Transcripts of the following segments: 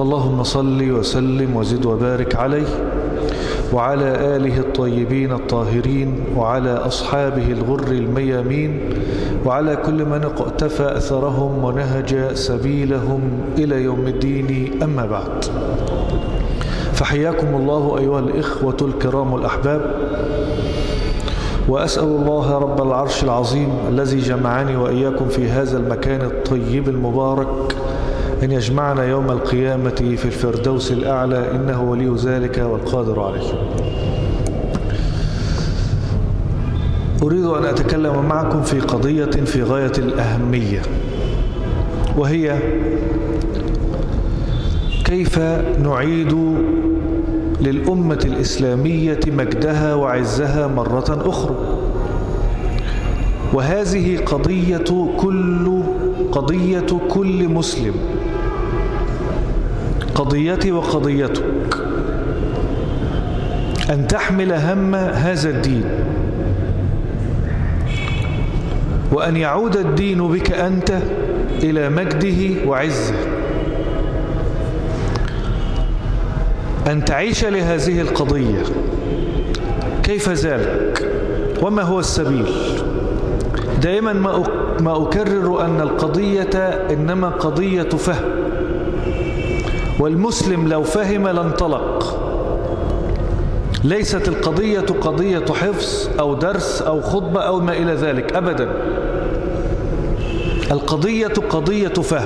فاللهم صل وسلم وزد وبارك عليه وعلى آله الطيبين الطاهرين وعلى أصحابه الغر الميامين وعلى كل من اقتفى أثرهم ونهج سبيلهم إلى يوم الدين أما بعد فحياكم الله أيها الإخوة الكرام الأحباب وأسأل الله رب العرش العظيم الذي جمعني وإياكم في هذا المكان الطيب المبارك أن يجمعنا يوم القيامة في الفردوس الأعلى إنه ولي ذلك والقادر عليه أريد أن أتكلم معكم في قضية في غاية الأهمية وهي كيف نعيد للأمة الإسلامية مجدها وعزها مرة أخرى وهذه قضية كل قضية كل مسلم قضيتي وقضيتك أن تحمل هم هذا الدين وأن يعود الدين بك أنت إلى مجده وعزه أن تعيش لهذه القضية كيف ذلك وما هو السبيل دائما ما أكرر أن القضية إنما قضية فهم والمسلم لو فهم لانطلق ليست القضية قضية حفظ أو درس أو خطبة أو ما إلى ذلك أبدا القضية قضية فهم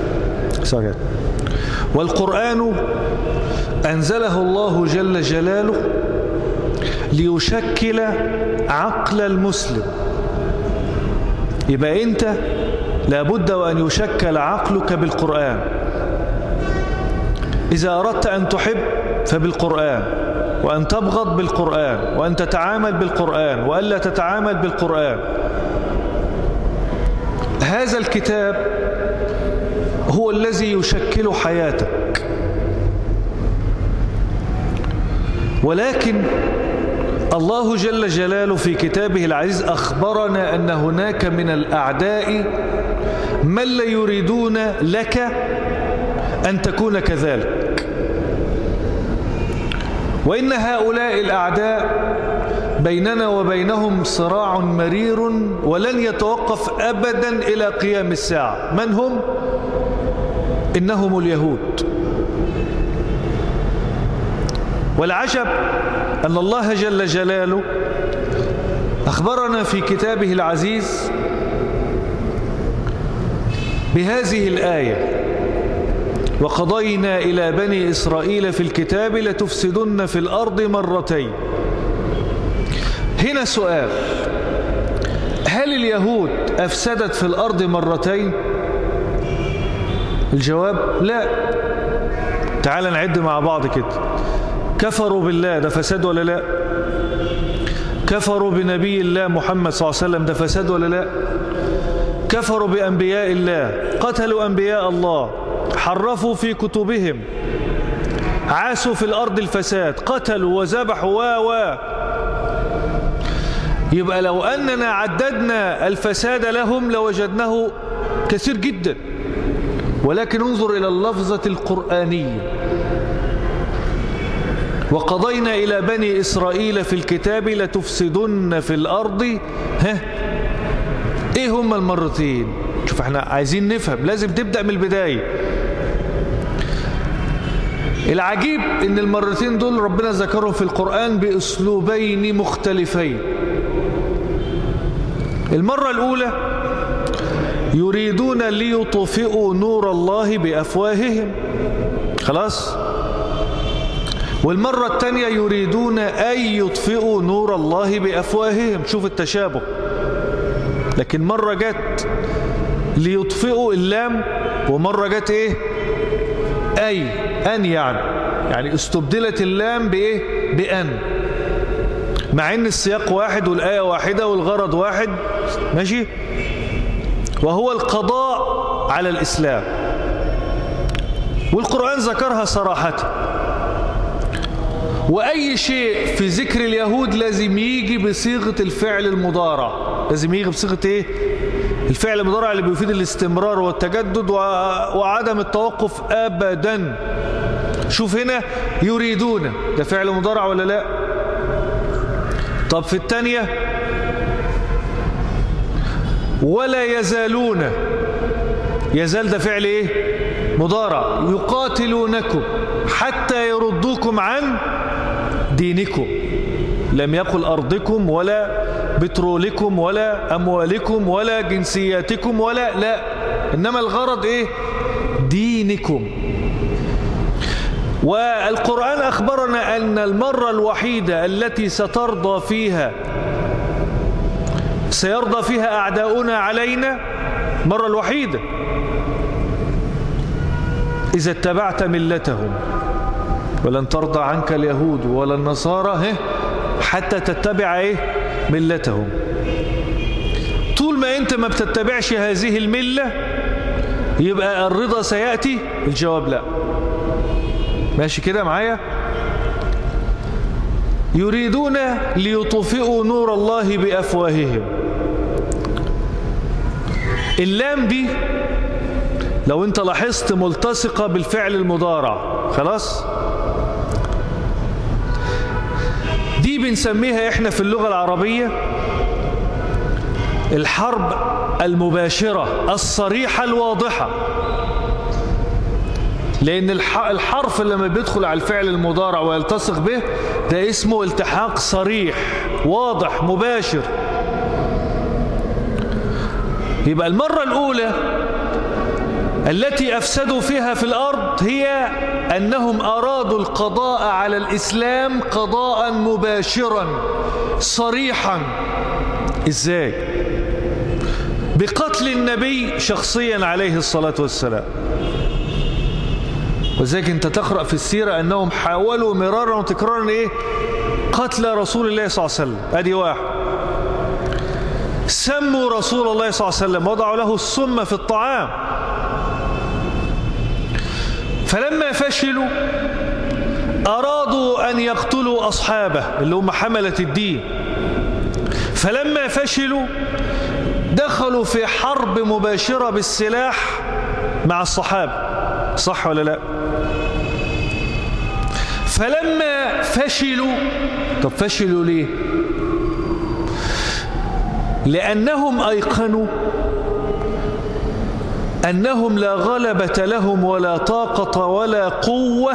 والقرآن أنزله الله جل جلاله ليشكل عقل المسلم يبقى أنت لابد وأن يشكل عقلك بالقرآن إذا أردت أن تحب فبالقرآن وأن تبغض بالقرآن وأن تتعامل بالقرآن وألا تتعامل بالقرآن هذا الكتاب هو الذي يشكل حياتك ولكن الله جل جلاله في كتابه العزيز أخبرنا أن هناك من الأعداء من لا يريدون لك أن تكون كذلك وإن هؤلاء الأعداء بيننا وبينهم صراع مرير ولن يتوقف أبدا إلى قيام الساعة من هم؟ إنهم اليهود والعجب أن الله جل جلاله أخبرنا في كتابه العزيز بهذه الآية وقضينا إلى بني إسرائيل في الكتاب لتفسدن في الأرض مرتين هنا سؤال هل اليهود أفسدت في الأرض مرتين الجواب لا تعال نعد مع بعض كده كفروا بالله ده فساد ولا لا كفروا بنبي الله محمد صلى الله عليه وسلم ده فساد ولا لا كفروا بأنبياء الله قتلوا أنبياء الله حرفوا في كتبهم عاسوا في الأرض الفساد قتلوا وذبحوا و و يبقى لو أننا عددنا الفساد لهم لوجدناه كثير جدا ولكن انظر إلى اللفظة القرآنية وقضينا إلى بني إسرائيل في الكتاب لتفسدن في الأرض ها إيه هم المرتين شوف احنا عايزين نفهم لازم تبدأ من البداية العجيب ان المرتين دول ربنا ذكرهم في القرآن بأسلوبين مختلفين المرة الأولى يريدون ليطفئوا نور الله بأفواههم خلاص والمرة الثانية يريدون أن يطفئوا نور الله بأفواههم شوف التشابه لكن مرة جت ليطفئوا اللام ومرة جت ايه أي أن يعني يعني استبدلت اللام بإيه بأن مع ان السياق واحد والآية واحدة والغرض واحد ماشي وهو القضاء على الإسلام والقرآن ذكرها صراحة وأي شيء في ذكر اليهود لازم يجي بصيغة الفعل المضارع لازم يجي بصيغة إيه الفعل المضارع اللي بيفيد الاستمرار والتجدد وعدم التوقف أبدا شوف هنا يريدون ده فعل مضارع ولا لا طب في الثانية ولا يزالون يزال ده فعل ايه مضارع يقاتلونكم حتى يردوكم عن دينكم لم يقل أرضكم ولا بترولكم ولا أموالكم ولا جنسياتكم ولا لا إنما الغرض إيه دينكم والقرآن أخبرنا أن المرة الوحيدة التي سترضى فيها سيرضى فيها أعداؤنا علينا مرة الوحيدة إذا اتبعت ملتهم ولن ترضى عنك اليهود ولا النصارى حتى تتبع إيه ملتهم طول ما أنت ما بتتبعش هذه الملة يبقى الرضا سيأتي الجواب لا ماشي كده معايا يريدون ليطفئوا نور الله بأفواههم اللام دي لو انت لاحظت ملتصقة بالفعل المضارع خلاص دي بنسميها احنا في اللغة العربية الحرب المباشرة الصريحة الواضحة لأن الحرف لما بيدخل على الفعل المضارع ويلتصق به ده اسمه التحاق صريح واضح مباشر يبقى المرة الأولى التي أفسدوا فيها في الأرض هي أنهم أرادوا القضاء على الإسلام قضاء مباشرا صريحا إزاي بقتل النبي شخصيا عليه الصلاة والسلام وذلك انت تقرأ في السيرة أنهم حاولوا مرارا وتكرارا إيه قتل رسول الله صلى الله عليه وسلم أدي واحد سموا رسول الله صلى الله عليه وسلم وضعوا له السم في الطعام فلما فشلوا أرادوا أن يقتلوا أصحابه اللي هم حملة الدين فلما فشلوا دخلوا في حرب مباشرة بالسلاح مع الصحابة صح ولا لا فلما فشلوا طب فشلوا ليه لأنهم أيقنوا أنهم لا غلبة لهم ولا طاقة ولا قوة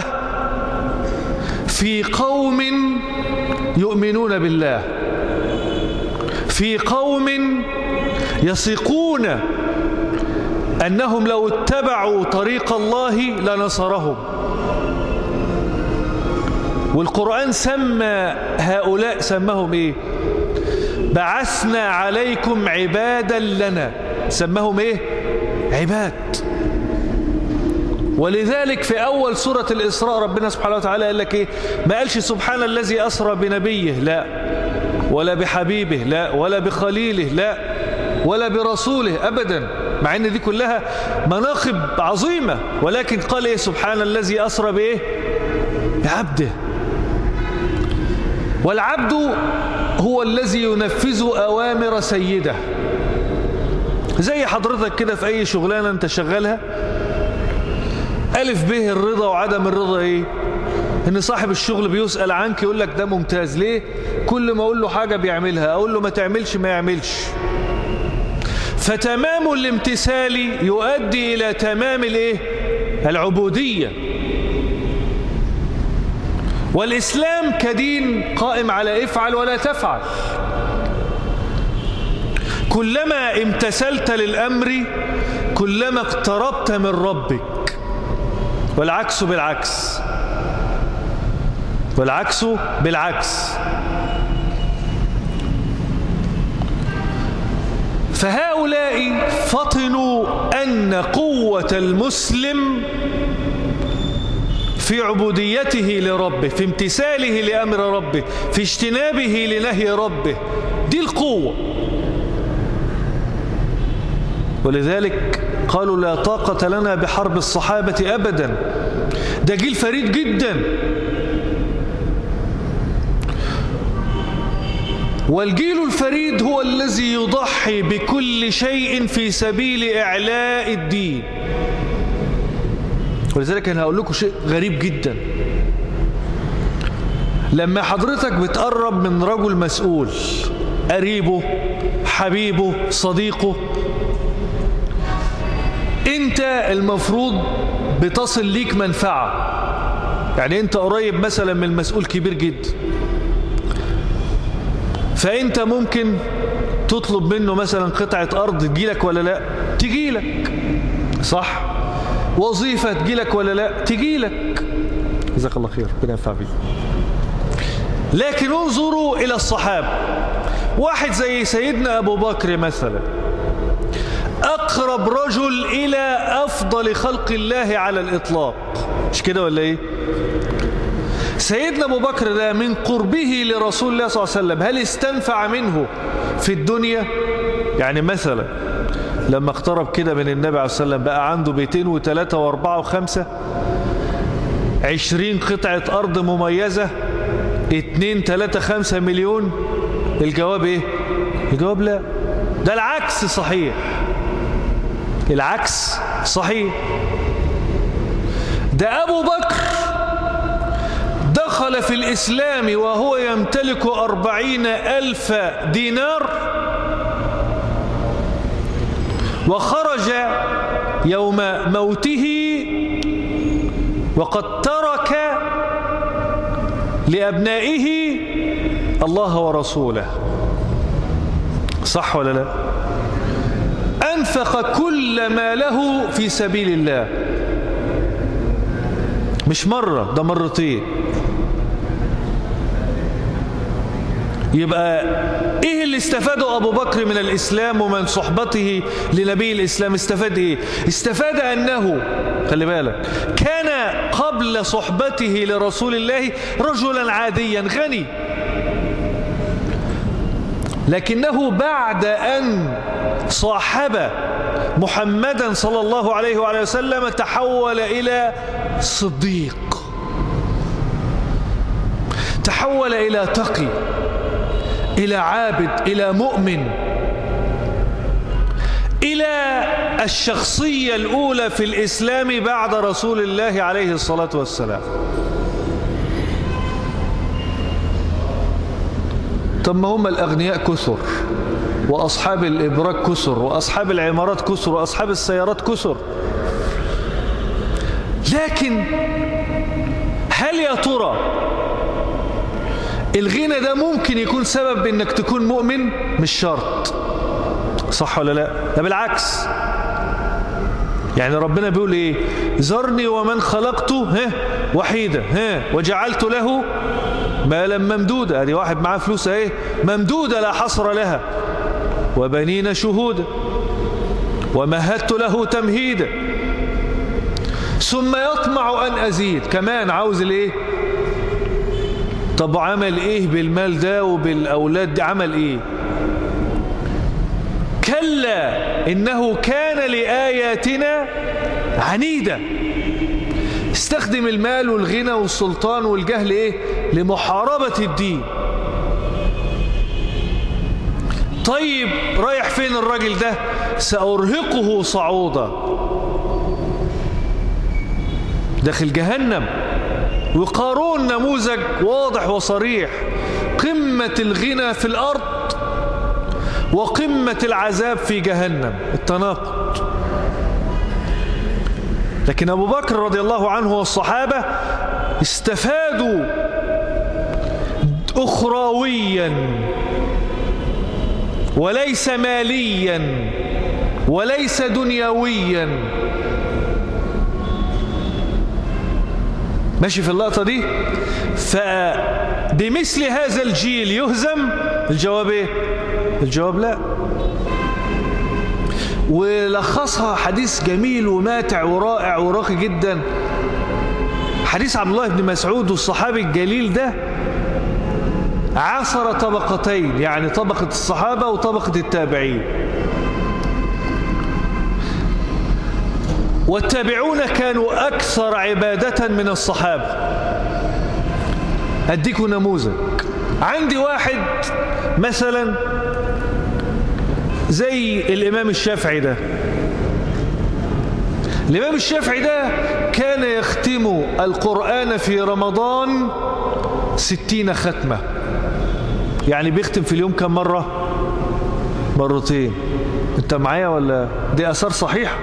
في قوم يؤمنون بالله في قوم يثقون أنهم لو اتبعوا طريق الله لنصرهم والقرآن سمى هؤلاء سمهم إيه بعثنا عليكم عبادا لنا سمهم إيه عباد ولذلك في أول سورة الإسراء ربنا سبحانه وتعالى قال لك إيه ما قالش سبحان الذي أسرى بنبيه لا ولا بحبيبه لا ولا بخليله لا ولا برسوله أبدا مع أن دي كلها مناقب عظيمة ولكن قال إيه سبحان الذي أسرى بإيه بعبده والعبد هو الذي ينفذ أوامر سيده زي حضرتك كده في أي شغلانة أنت شغالها ألف به الرضا وعدم الرضا إيه إن صاحب الشغل بيسأل عنك يقول لك ده ممتاز ليه كل ما أقول له حاجة بيعملها أقول له ما تعملش ما يعملش فتمام الامتثال يؤدي إلى تمام الإيه العبودية والإسلام كدين قائم على افعل ولا تفعل كلما امتثلت للأمر كلما اقتربت من ربك والعكس بالعكس والعكس بالعكس فهؤلاء فطنوا أن قوة المسلم في عبوديته لربه في امتثاله لأمر ربه في اجتنابه لنهي ربه دي القوة ولذلك قالوا لا طاقة لنا بحرب الصحابة أبدا ده جيل فريد جدا والجيل الفريد هو الذي يضحي بكل شيء في سبيل إعلاء الدين ولذلك أنا هقول لكم شيء غريب جدا لما حضرتك بتقرب من رجل مسؤول قريبه حبيبه صديقه انت المفروض بتصل ليك منفعة يعني انت قريب مثلا من المسؤول كبير جدا فانت ممكن تطلب منه مثلا قطعة ارض تجيلك ولا لا تجيلك صح وظيفة تجيلك ولا لا تجيلك جزاك الله خير ربنا ينفع بيك لكن انظروا الى الصحابة واحد زي سيدنا ابو بكر مثلا اقرب رجل الى افضل خلق الله على الاطلاق مش كده ولا ايه سيدنا ابو بكر ده من قربه لرسول الله صلى الله عليه وسلم هل استنفع منه في الدنيا يعني مثلا لما اقترب كده من النبي عليه الصلاه والسلام بقى عنده بيتين وثلاثه واربعه وخمسه عشرين قطعه ارض مميزه اتنين تلاتة خمسة مليون الجواب ايه الجواب لا ده العكس صحيح العكس صحيح ده أبو بكر دخل في الإسلام وهو يمتلك أربعين ألف دينار وخرج يوم موته وقد ترك لأبنائه الله ورسوله صح ولا لا أنفق كل ما له في سبيل الله مش مرة ده مرتين يبقى ايه اللي استفاده ابو بكر من الاسلام ومن صحبته لنبي الاسلام استفاد ايه استفاد انه خلي بالك كان قبل صحبته لرسول الله رجلا عاديا غني لكنه بعد ان صاحب محمدا صلى الله عليه وعلى وسلم تحول الى صديق تحول الى تقي إلى عابد إلى مؤمن إلى الشخصية الأولى في الإسلام بعد رسول الله عليه الصلاة والسلام طب ما هم الأغنياء كثر وأصحاب الإبراج كثر وأصحاب العمارات كثر وأصحاب السيارات كثر لكن هل يا ترى الغنى ده ممكن يكون سبب انك تكون مؤمن مش شرط صح ولا لا ده بالعكس يعني ربنا بيقول ايه ذرني ومن خلقته ها وحيدا ها وجعلت له مالا ممدودا ادي واحد معاه فلوس ايه ممدوده لا حصر لها وبنين شهودا ومهدت له تمهيدا ثم يطمع ان ازيد كمان عاوز الايه طب عمل ايه بالمال ده وبالاولاد دي عمل ايه كلا انه كان لاياتنا عنيدا استخدم المال والغنى والسلطان والجهل ايه لمحاربة الدين طيب رايح فين الراجل ده سأرهقه صعودا داخل جهنم وقارون نموذج واضح وصريح قمة الغنى في الأرض وقمة العذاب في جهنم التناقض لكن أبو بكر رضي الله عنه والصحابة استفادوا أخرويا وليس ماليا وليس دنيويا ماشي في اللقطة دي فبمثل هذا الجيل يهزم الجواب ايه الجواب لا ولخصها حديث جميل وماتع ورائع وراقي جدا حديث عبد الله بن مسعود والصحابي الجليل ده عاصر طبقتين يعني طبقة الصحابة وطبقة التابعين والتابعون كانوا أكثر عبادة من الصحابة أديكم نموذج عندي واحد مثلا زي الإمام الشافعي ده الإمام الشافعي ده كان يختم القرآن في رمضان ستين ختمة يعني بيختم في اليوم كم مرة مرتين انت معايا ولا دي أثار صحيح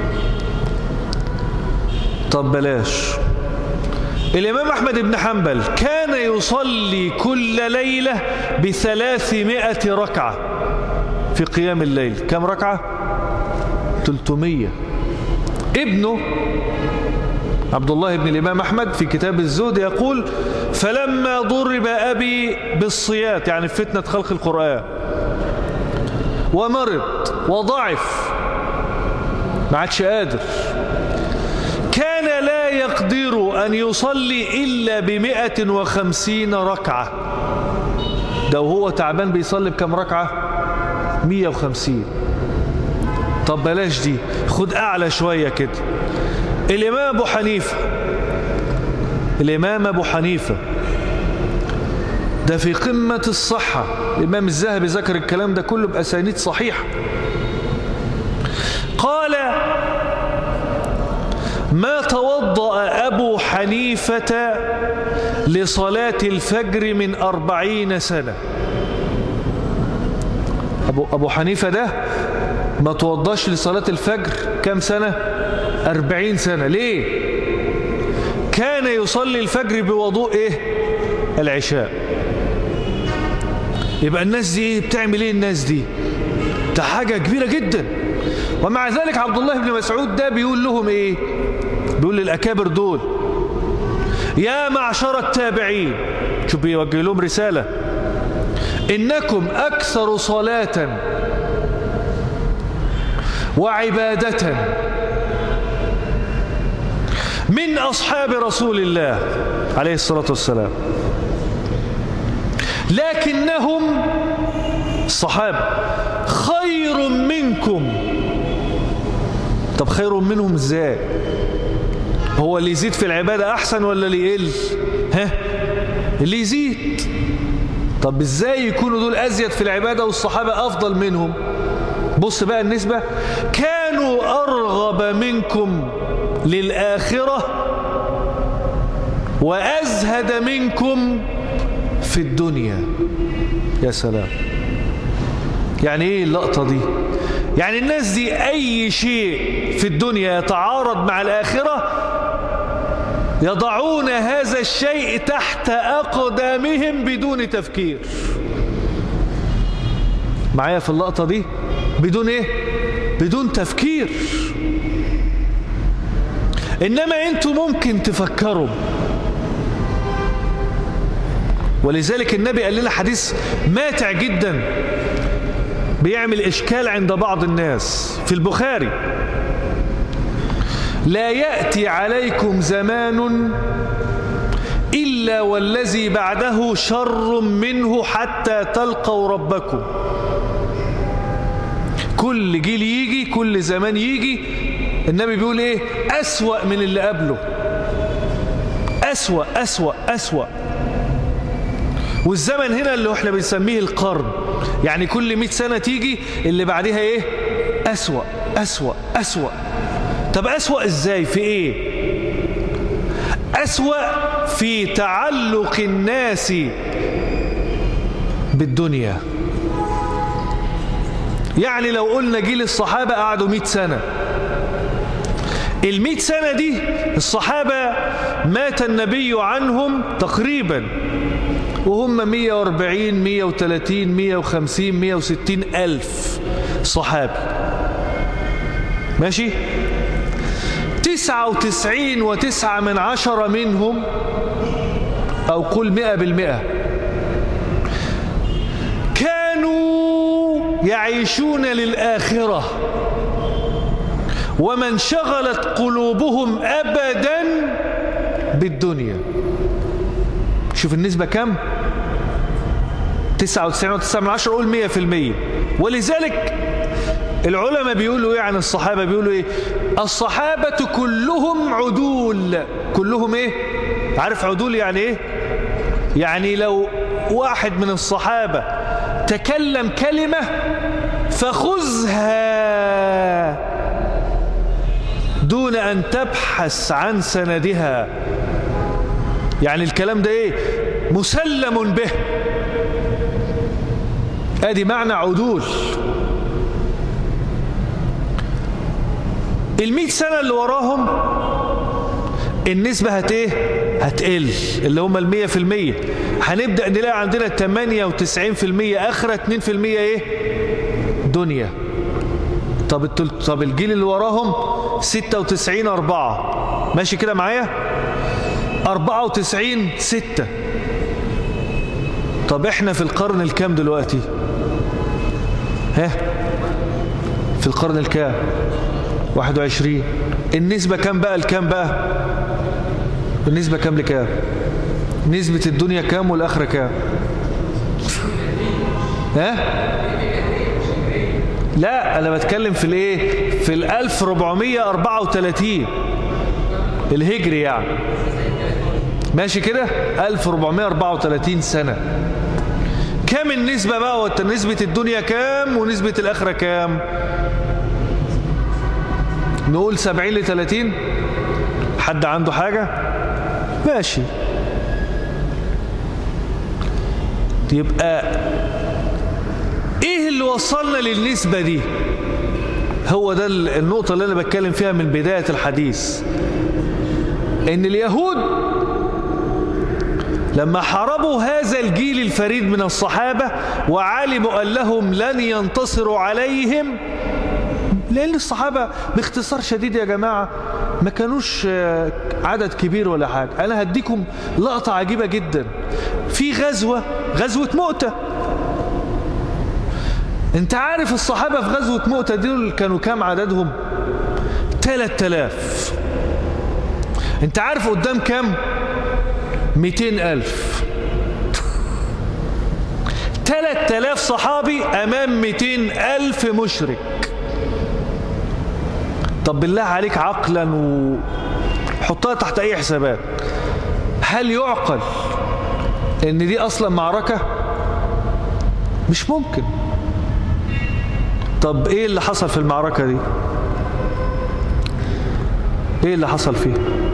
طب بلاش الإمام أحمد بن حنبل كان يصلي كل ليلة بثلاثمائة ركعة في قيام الليل كم ركعة؟ 300 ابنه عبد الله بن الإمام أحمد في كتاب الزهد يقول فلما ضرب أبي بالصيات يعني فتنة خلق القرآن ومرض وضعف ما عادش قادر كان لا يقدر أن يصلي إلا بمئة وخمسين ركعة ده وهو تعبان بيصلي بكم ركعة مية وخمسين طب بلاش دي خد أعلى شوية كده الإمام أبو حنيفة الإمام أبو حنيفة ده في قمة الصحة الإمام الذهبي ذكر الكلام ده كله بأسانيد صحيحة قال ما توضأ أبو حنيفة لصلاة الفجر من أربعين سنة أبو, أبو حنيفة ده ما توضاش لصلاة الفجر كم سنة أربعين سنة ليه كان يصلي الفجر بوضوء إيه العشاء يبقى الناس دي إيه بتعمل إيه الناس دي ده حاجة كبيرة جدا ومع ذلك عبد الله بن مسعود ده بيقول لهم إيه بيقول للأكابر دول يا معشر التابعين شوف بيوجه لهم رسالة إنكم أكثر صلاة وعبادة من أصحاب رسول الله عليه الصلاة والسلام لكنهم الصحابة خير منكم طب خير منهم ازاي هو اللي يزيد في العبادة أحسن ولا اللي يقل ها اللي يزيد طب ازاي يكونوا دول أزيد في العبادة والصحابة أفضل منهم بص بقى النسبة كانوا أرغب منكم للآخرة وأزهد منكم في الدنيا يا سلام يعني ايه اللقطة دي يعني الناس دي أي شيء في الدنيا يتعارض مع الآخرة يضعون هذا الشيء تحت أقدامهم بدون تفكير معايا في اللقطة دي بدون ايه بدون تفكير انما انتوا ممكن تفكروا ولذلك النبي قال لنا حديث ماتع جدا بيعمل اشكال عند بعض الناس في البخاري لا يأتي عليكم زمان إلا والذي بعده شر منه حتى تلقوا ربكم كل جيل يجي كل زمان يجي النبي بيقول ايه أسوأ من اللي قبله أسوأ أسوأ أسوأ والزمن هنا اللي احنا بنسميه القرن يعني كل مئة سنة تيجي اللي بعدها ايه أسوأ أسوأ أسوأ طب أسوأ ازاي في ايه أسوأ في تعلق الناس بالدنيا يعني لو قلنا جيل الصحابة قعدوا مئة سنة المئة سنة دي الصحابة مات النبي عنهم تقريبا وهم 140 130 150 160 ألف صحابي ماشي تسعة وتسعين وتسعة من عشرة منهم أو قل مئة بالمئة كانوا يعيشون للآخرة وما انشغلت قلوبهم أبدا بالدنيا شوف النسبة كم تسعة وتسعين وتسعة من عشرة قول مية في المية ولذلك العلماء بيقولوا ايه عن الصحابة بيقولوا ايه الصحابة كلهم عدول كلهم ايه عارف عدول يعني ايه يعني لو واحد من الصحابة تكلم كلمة فخذها دون أن تبحث عن سندها يعني الكلام ده ايه مسلم به ادي معنى عدول المئة سنة اللي وراهم النسبة هت ايه هتقل اللي هم المية في المية هنبدأ نلاقي عندنا تمانية وتسعين في المية اخرة اتنين في المية ايه دنيا طب التل... طب الجيل اللي وراهم ستة وتسعين أربعة ماشي كده معايا أربعة وتسعين ستة طب احنا في القرن الكام دلوقتي ها في القرن الكام 21 النسبة كام بقى الكام بقى النسبة كام لكام نسبة الدنيا كام والآخرة كام ها لا أنا بتكلم في الايه في ال 1434 الهجري يعني ماشي كده 1434 سنة كام النسبة بقى نسبة الدنيا كام ونسبة الآخرة كام نقول 70 ل 30 حد عنده حاجة ماشي يبقى ايه اللي وصلنا للنسبة دي هو ده النقطة اللي انا بتكلم فيها من بداية الحديث ان اليهود لما حاربوا هذا الجيل الفريد من الصحابة وعلموا أنهم لن ينتصروا عليهم لأن الصحابة باختصار شديد يا جماعة ما كانوش عدد كبير ولا حاجة أنا هديكم لقطة عجيبة جدا في غزوة غزوة مؤتة انت عارف الصحابة في غزوة مؤتة دول كانوا كام عددهم 3000 انت عارف قدام كام 200 ألف 3000 صحابي أمام 200 ألف مشرك طب بالله عليك عقلا وحطها تحت أي حسابات هل يعقل ان دي أصلا معركة مش ممكن طب ايه اللي حصل في المعركة دي ايه اللي حصل فيها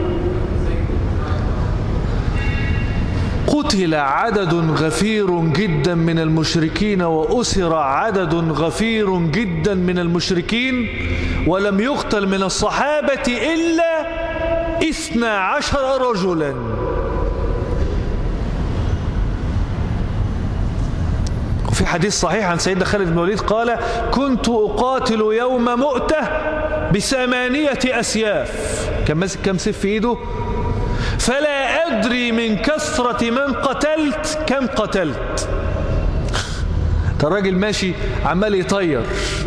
قتل عدد غفير جدا من المشركين وأسر عدد غفير جدا من المشركين ولم يقتل من الصحابة إلا إثنى عشر رجلا وفي حديث صحيح عن سيدنا خالد بن الوليد قال كنت أقاتل يوم مؤتة بثمانية أسياف كان ماسك كم سيف في إيده فلا أدري من كثرة من قتلت كم قتلت الراجل ماشي عمال يطير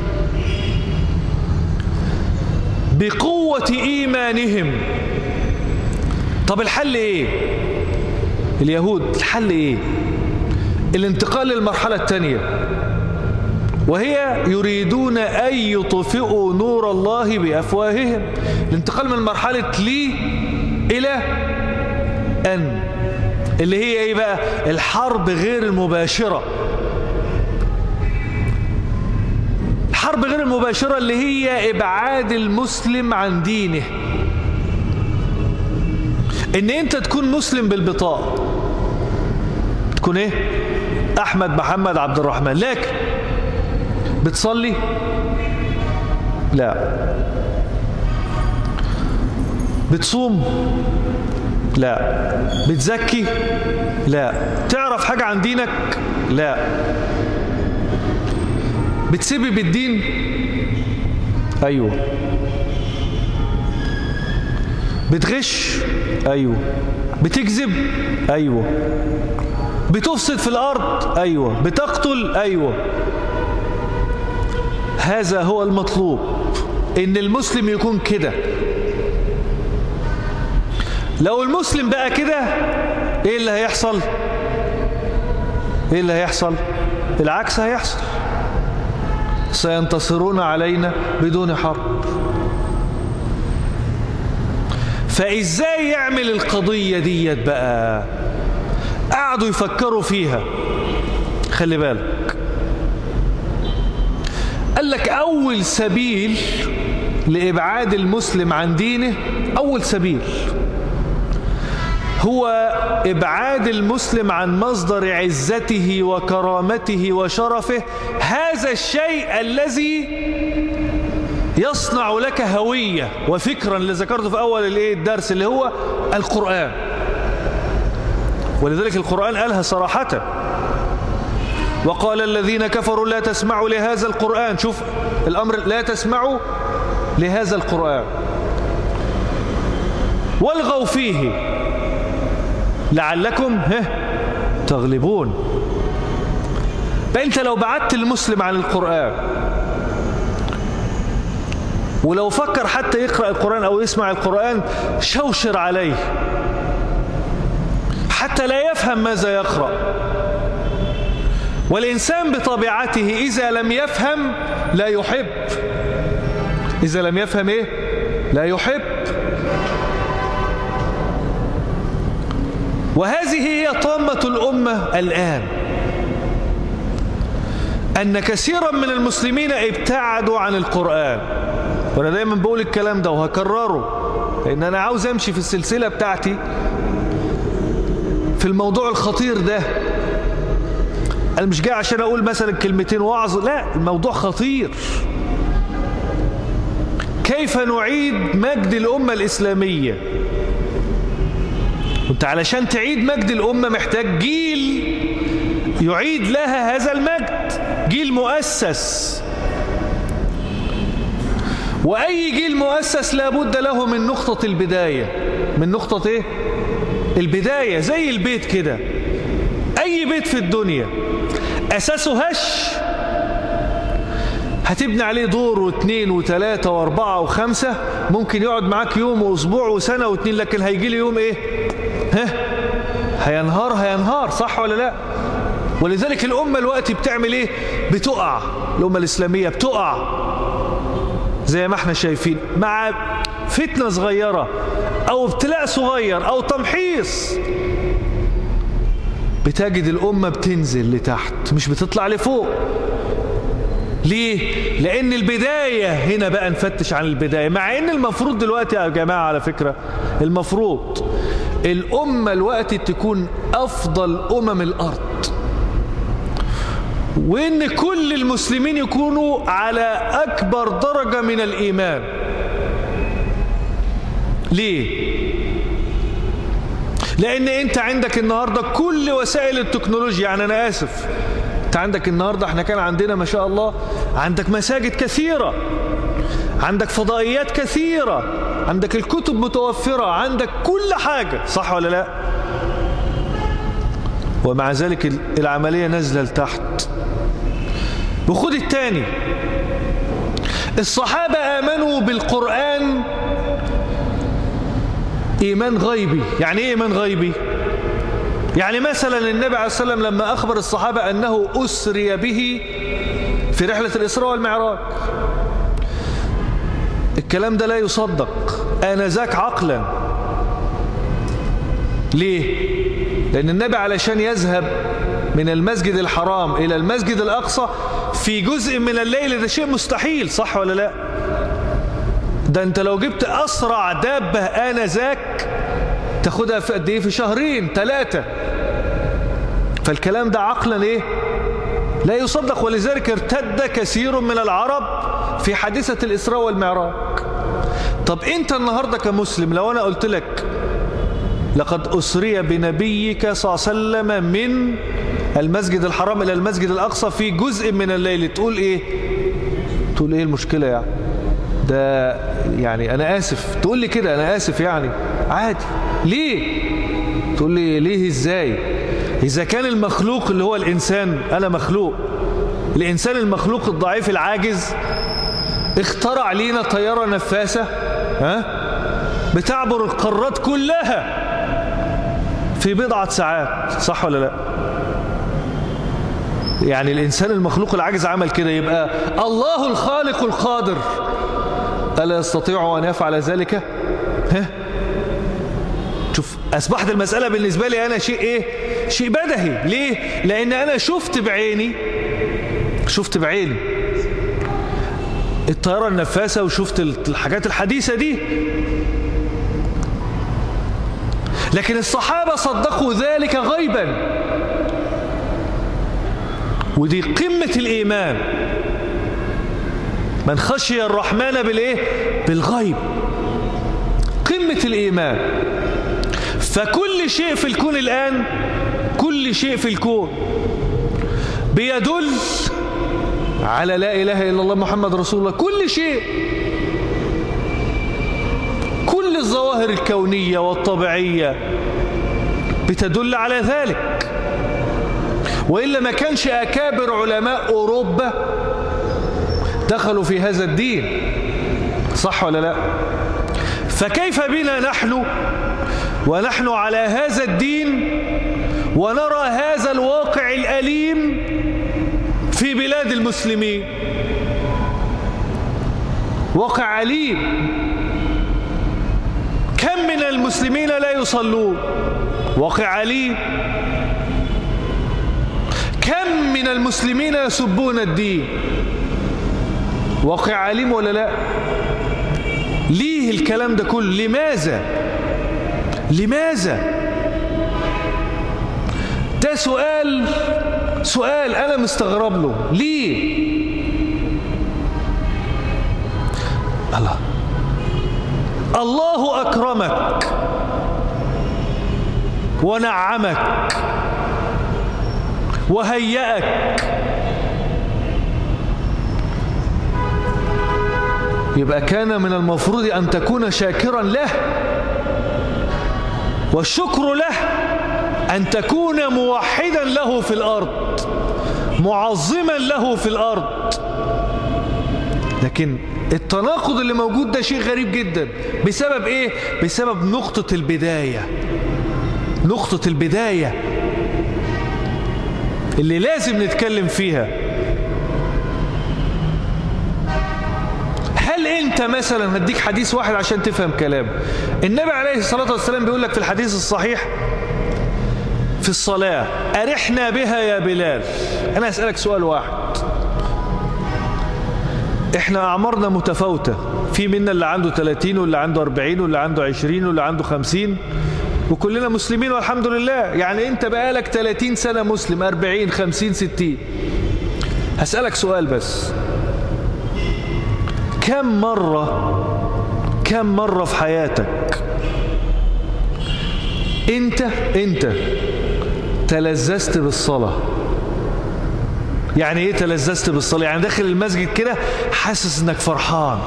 بقوة إيمانهم طب الحل إيه اليهود الحل إيه الانتقال للمرحلة الثانية وهي يريدون أن يطفئوا نور الله بأفواههم الانتقال من مرحلة لي إلى أن اللي هي إيه بقى الحرب غير المباشرة الحرب غير المباشرة اللي هي إبعاد المسلم عن دينه إن أنت تكون مسلم بالبطاقة تكون إيه أحمد محمد عبد الرحمن لكن بتصلي لا بتصوم لا بتزكي لا تعرف حاجة عن دينك لا بتسيبي بالدين ايوه بتغش ايوه بتكذب ايوه بتفسد في الارض ايوه بتقتل ايوه هذا هو المطلوب ان المسلم يكون كده لو المسلم بقى كده ايه اللي هيحصل ايه اللي هيحصل العكس هيحصل سينتصرون علينا بدون حرب فازاي يعمل القضية ديت بقى قعدوا يفكروا فيها خلي بالك قال لك أول سبيل لإبعاد المسلم عن دينه أول سبيل هو إبعاد المسلم عن مصدر عزته وكرامته وشرفه هذا الشيء الذي يصنع لك هوية وفكرا اللي ذكرته في أول الدرس اللي هو القرآن ولذلك القرآن قالها صراحة وقال الذين كفروا لا تسمعوا لهذا القرآن شوف الأمر لا تسمعوا لهذا القرآن والغوا فيه لعلكم تغلبون فأنت لو بعدت المسلم عن القرآن ولو فكر حتى يقرأ القرآن أو يسمع القرآن شوشر عليه حتى لا يفهم ماذا يقرأ والإنسان بطبيعته إذا لم يفهم لا يحب إذا لم يفهم إيه لا يحب وهذه هي طامة الأمة الآن أن كثيرا من المسلمين ابتعدوا عن القرآن وأنا دايما بقول الكلام ده وهكرره لأن أنا عاوز أمشي في السلسلة بتاعتي في الموضوع الخطير ده أنا مش جاي عشان أقول مثلا كلمتين وعظ لا الموضوع خطير كيف نعيد مجد الأمة الإسلامية وانت علشان تعيد مجد الأمة محتاج جيل يعيد لها هذا المجد جيل مؤسس وأي جيل مؤسس لابد له من نقطة البداية من نقطة إيه؟ البداية زي البيت كده أي بيت في الدنيا أساسه هش هتبني عليه دور واثنين وثلاثة واربعة وخمسة ممكن يقعد معاك يوم واسبوع وسنة واثنين لكن هيجي لي يوم ايه ها هينهار هينهار صح ولا لا ولذلك الأمة الوقت بتعمل ايه بتقع الأمة الإسلامية بتقع زي ما احنا شايفين مع فتنة صغيرة أو ابتلاء صغير أو تمحيص بتجد الأمة بتنزل لتحت مش بتطلع لفوق ليه؟ لأن البداية هنا بقى نفتش عن البداية مع أن المفروض دلوقتي يا جماعة على فكرة المفروض الأمة الوقت تكون أفضل أمم الأرض وأن كل المسلمين يكونوا على أكبر درجة من الإيمان ليه؟ لأن أنت عندك النهاردة كل وسائل التكنولوجيا يعني أنا آسف أنت عندك النهاردة احنا كان عندنا ما شاء الله عندك مساجد كثيرة عندك فضائيات كثيرة عندك الكتب متوفرة عندك كل حاجة صح ولا لا ومع ذلك العملية نزل لتحت وخد الثاني الصحابة آمنوا بالقرآن إيمان غيبي يعني إيه إيمان غيبي يعني مثلا النبي عليه الصلاة والسلام لما أخبر الصحابة أنه أسري به في رحلة الإسراء والمعراج الكلام ده لا يصدق آنذاك عقلا ليه؟ لأن النبي علشان يذهب من المسجد الحرام إلى المسجد الأقصى في جزء من الليل ده شيء مستحيل صح ولا لا ده انت لو جبت أسرع دابة آنذاك تاخدها في قد ايه في شهرين ثلاثة فالكلام ده عقلا ايه لا يصدق ولذلك ارتد كثير من العرب في حادثة الإسراء والمعراج طب انت النهاردة كمسلم لو انا قلت لك لقد أسري بنبيك صلى الله عليه وسلم من المسجد الحرام إلى المسجد الأقصى في جزء من الليل تقول إيه تقول إيه المشكلة يعني ده يعني أنا آسف تقول لي كده أنا آسف يعني عادي ليه تقول لي ليه إزاي إذا كان المخلوق اللي هو الإنسان أنا مخلوق الإنسان المخلوق الضعيف العاجز اخترع لينا طيارة نفاسة ها بتعبر القارات كلها في بضعة ساعات صح ولا لا يعني الإنسان المخلوق العاجز عمل كده يبقى الله الخالق القادر ألا يستطيع أن يفعل ذلك ها شوف أصبحت المسألة بالنسبة لي أنا شيء إيه شيء بدهي ليه لأن أنا شفت بعيني شفت بعيني الطيارة النفاسة وشفت الحاجات الحديثة دي لكن الصحابة صدقوا ذلك غيبا ودي قمة الإيمان من خشي الرحمن بالإيه؟ بالغيب قمة الإيمان فكل شيء في الكون الآن كل شيء في الكون بيدل على لا إله إلا الله محمد رسول الله كل شيء كل الظواهر الكونية والطبيعية بتدل على ذلك وإلا ما كانش أكابر علماء أوروبا دخلوا في هذا الدين صح ولا لا فكيف بنا نحن ونحن على هذا الدين ونرى هذا الواقع الأليم في بلاد المسلمين واقع عليم كم من المسلمين لا يصلون واقع عليم كم من المسلمين يسبون الدين واقع عليم ولا لا ليه الكلام ده كله لماذا لماذا ده سؤال سؤال أنا مستغرب له ليه الله الله أكرمك ونعمك وهيأك يبقى كان من المفروض أن تكون شاكرا له والشكر له أن تكون موحدا له في الأرض معظما له في الأرض لكن التناقض اللي موجود ده شيء غريب جدا بسبب ايه بسبب نقطة البداية نقطة البداية اللي لازم نتكلم فيها هل انت مثلا هديك حديث واحد عشان تفهم كلام النبي عليه الصلاة والسلام بيقول لك في الحديث الصحيح في الصلاة أرحنا بها يا بلال أنا أسألك سؤال واحد احنا أعمارنا متفاوتة في منا اللي عنده 30 واللي عنده 40 واللي عنده 20 واللي عنده 50 وكلنا مسلمين والحمد لله يعني انت بقالك 30 سنة مسلم 40 50 60 هسألك سؤال بس كم مرة كم مرة في حياتك انت انت تلذذت بالصلاة يعني ايه تلذذت بالصلاة يعني داخل المسجد كده حاسس انك فرحان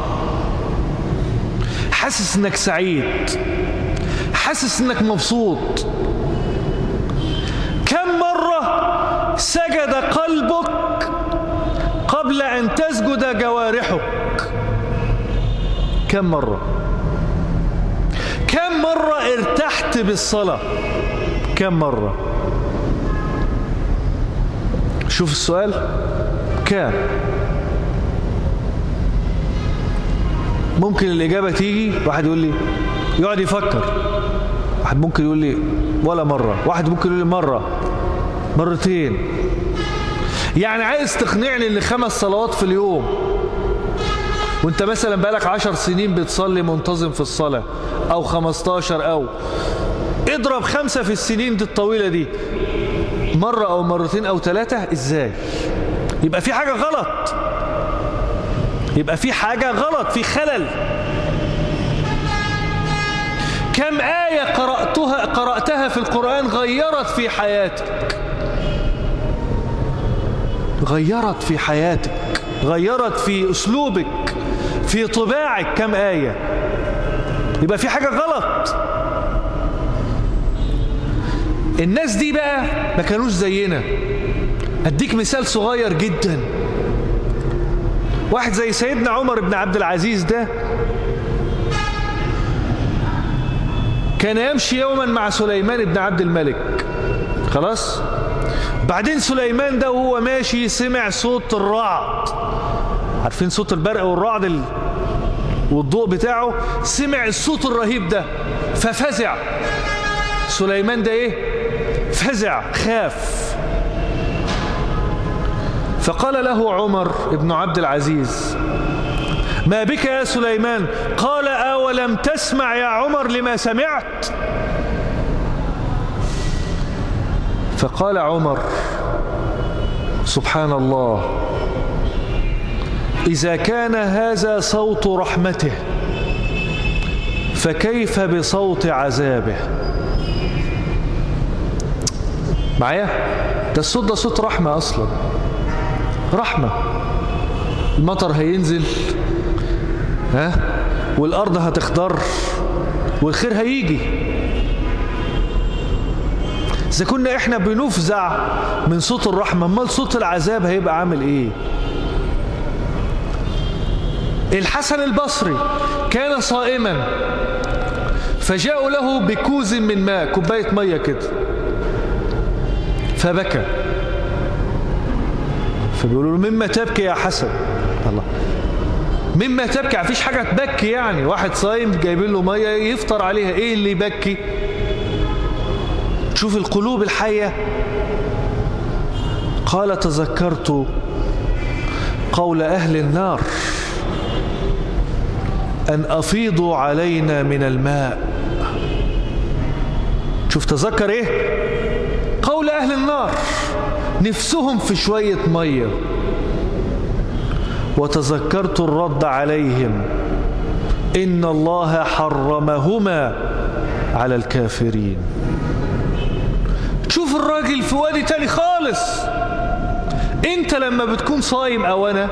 حاسس انك سعيد حاسس انك مبسوط كم مرة سجد قلبك قبل ان تسجد جوارحك كم مرة كم مرة ارتحت بالصلاة كم مرة شوف السؤال كام ممكن الإجابة تيجي واحد يقول لي يقعد يفكر واحد ممكن يقول لي ولا مرة واحد ممكن يقول لي مرة مرتين يعني عايز تقنعني ان خمس صلوات في اليوم وانت مثلا بقالك عشر سنين بتصلي منتظم في الصلاة او خمستاشر او اضرب خمسة في السنين دي الطويلة دي مرة او مرتين او ثلاثة ازاي يبقى في حاجة غلط يبقى في حاجة غلط في خلل كم آية قرأتها, قرأتها في القرآن غيرت في حياتك غيرت في حياتك غيرت في أسلوبك في طباعك كم آية يبقى في حاجة غلط الناس دي بقى ما كانوش زينا أديك مثال صغير جدا واحد زي سيدنا عمر بن عبد العزيز ده كان يمشي يوما مع سليمان بن عبد الملك خلاص بعدين سليمان ده وهو ماشي سمع صوت الرعد عارفين صوت البرق والرعد ال... والضوء بتاعه سمع الصوت الرهيب ده ففزع سليمان ده ايه فزع خاف فقال له عمر بن عبد العزيز ما بك يا سليمان قال أولم تسمع يا عمر لما سمعت فقال عمر سبحان الله إذا كان هذا صوت رحمته فكيف بصوت عذابه معايا ده الصوت ده صوت رحمة أصلا رحمة المطر هينزل ها والأرض هتخضر والخير هيجي إذا كنا إحنا بنفزع من صوت الرحمة امال صوت العذاب هيبقى عامل إيه الحسن البصري كان صائما فجاءوا له بكوز من ماء كوباية مية كده فبكى فبيقولوا له مما تبكي يا حسن الله مما تبكي مفيش حاجة تبكي يعني واحد صايم جايبين له مية يفطر عليها ايه اللي يبكي شوف القلوب الحية قال تذكرت قول أهل النار أن أفيضوا علينا من الماء شوف تذكر إيه قول أهل النار نفسهم في شوية مية وتذكرت الرد عليهم إن الله حرمهما على الكافرين شوف الراجل في وادي تاني خالص انت لما بتكون صايم او انا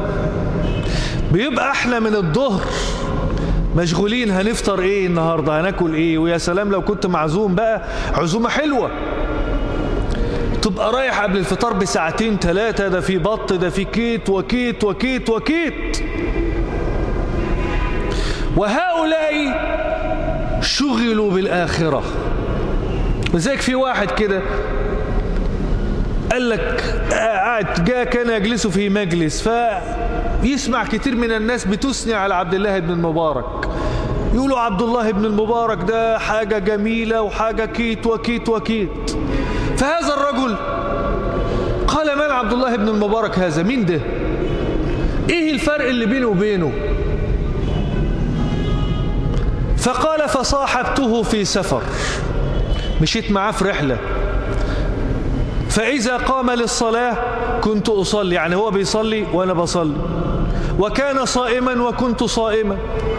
بيبقى احنا من الظهر مشغولين هنفطر ايه النهاردة هناكل ايه ويا سلام لو كنت معزوم بقى عزومة حلوة تبقى رايح قبل الفطار بساعتين ثلاثة ده في بط ده في كيت وكيت وكيت وكيت وهؤلاء شغلوا بالآخرة وزيك في واحد كده قال لك قاعد جاء كان يجلس في مجلس فيسمع كتير من الناس بتثني على عبد الله بن المبارك يقولوا عبد الله بن المبارك ده حاجة جميلة وحاجة كيت وكيت وكيت فهذا الرجل قال من عبد الله بن المبارك هذا مين ده ايه الفرق اللي بينه وبينه فقال فصاحبته في سفر مشيت معاه في رحلة فإذا قام للصلاة كنت أصلي يعني هو بيصلي وأنا بصلي وكان صائما وكنت صائما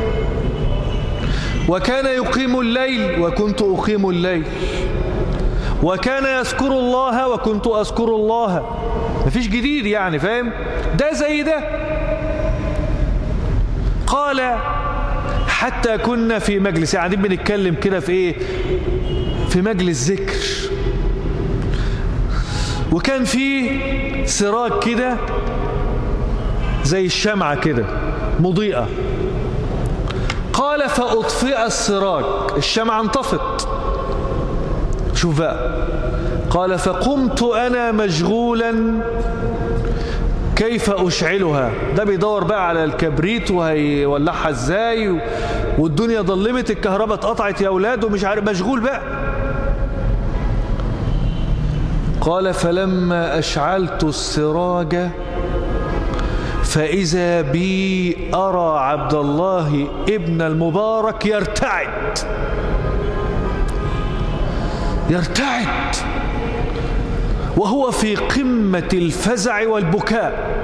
وكان يقيم الليل وكنت أقيم الليل وكان يذكر الله وكنت أذكر الله مفيش جديد يعني فاهم ده زي ده قال حتى كنا في مجلس يعني بنتكلم كده في ايه في مجلس ذكر وكان في سراج كده زي الشمعة كده مضيئة قال فأطفئ السراج الشمعة انطفت شوف بقى قال فقمت أنا مشغولا كيف أشعلها ده بيدور بقى على الكبريت وهيولعها ازاي والدنيا ظلمت الكهرباء اتقطعت يا أولاد ومش عارف مشغول بقى قال فلما أشعلت السراج فإذا بي أرى عبد الله ابن المبارك يرتعد يرتعد وهو في قمة الفزع والبكاء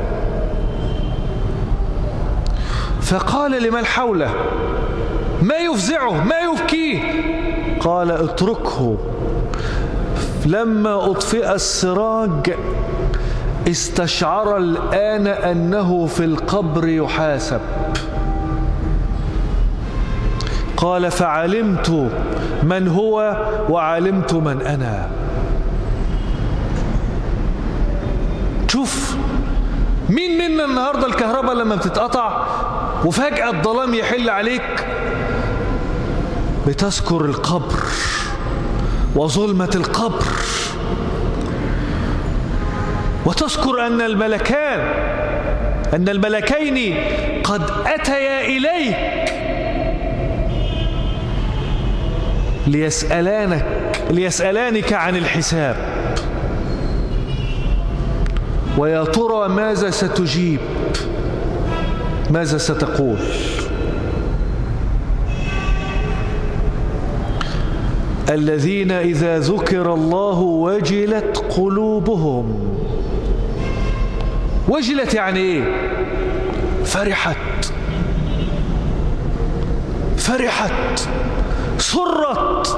فقال لمن حوله ما يفزعه ما يبكيه قال اتركه لما أطفئ السراج استشعر الآن أنه في القبر يحاسب قال فعلمت من هو وعلمت من أنا شوف مين منا النهاردة الكهرباء لما بتتقطع وفجأة الظلام يحل عليك بتذكر القبر وظلمة القبر وتذكر أن الملكان أن الملكين قد أتيا إليك ليسألانك ليسألانك عن الحساب ويا ترى ماذا ستجيب ماذا ستقول الذين إذا ذكر الله وجلت قلوبهم وجلت يعني ايه فرحت فرحت سرت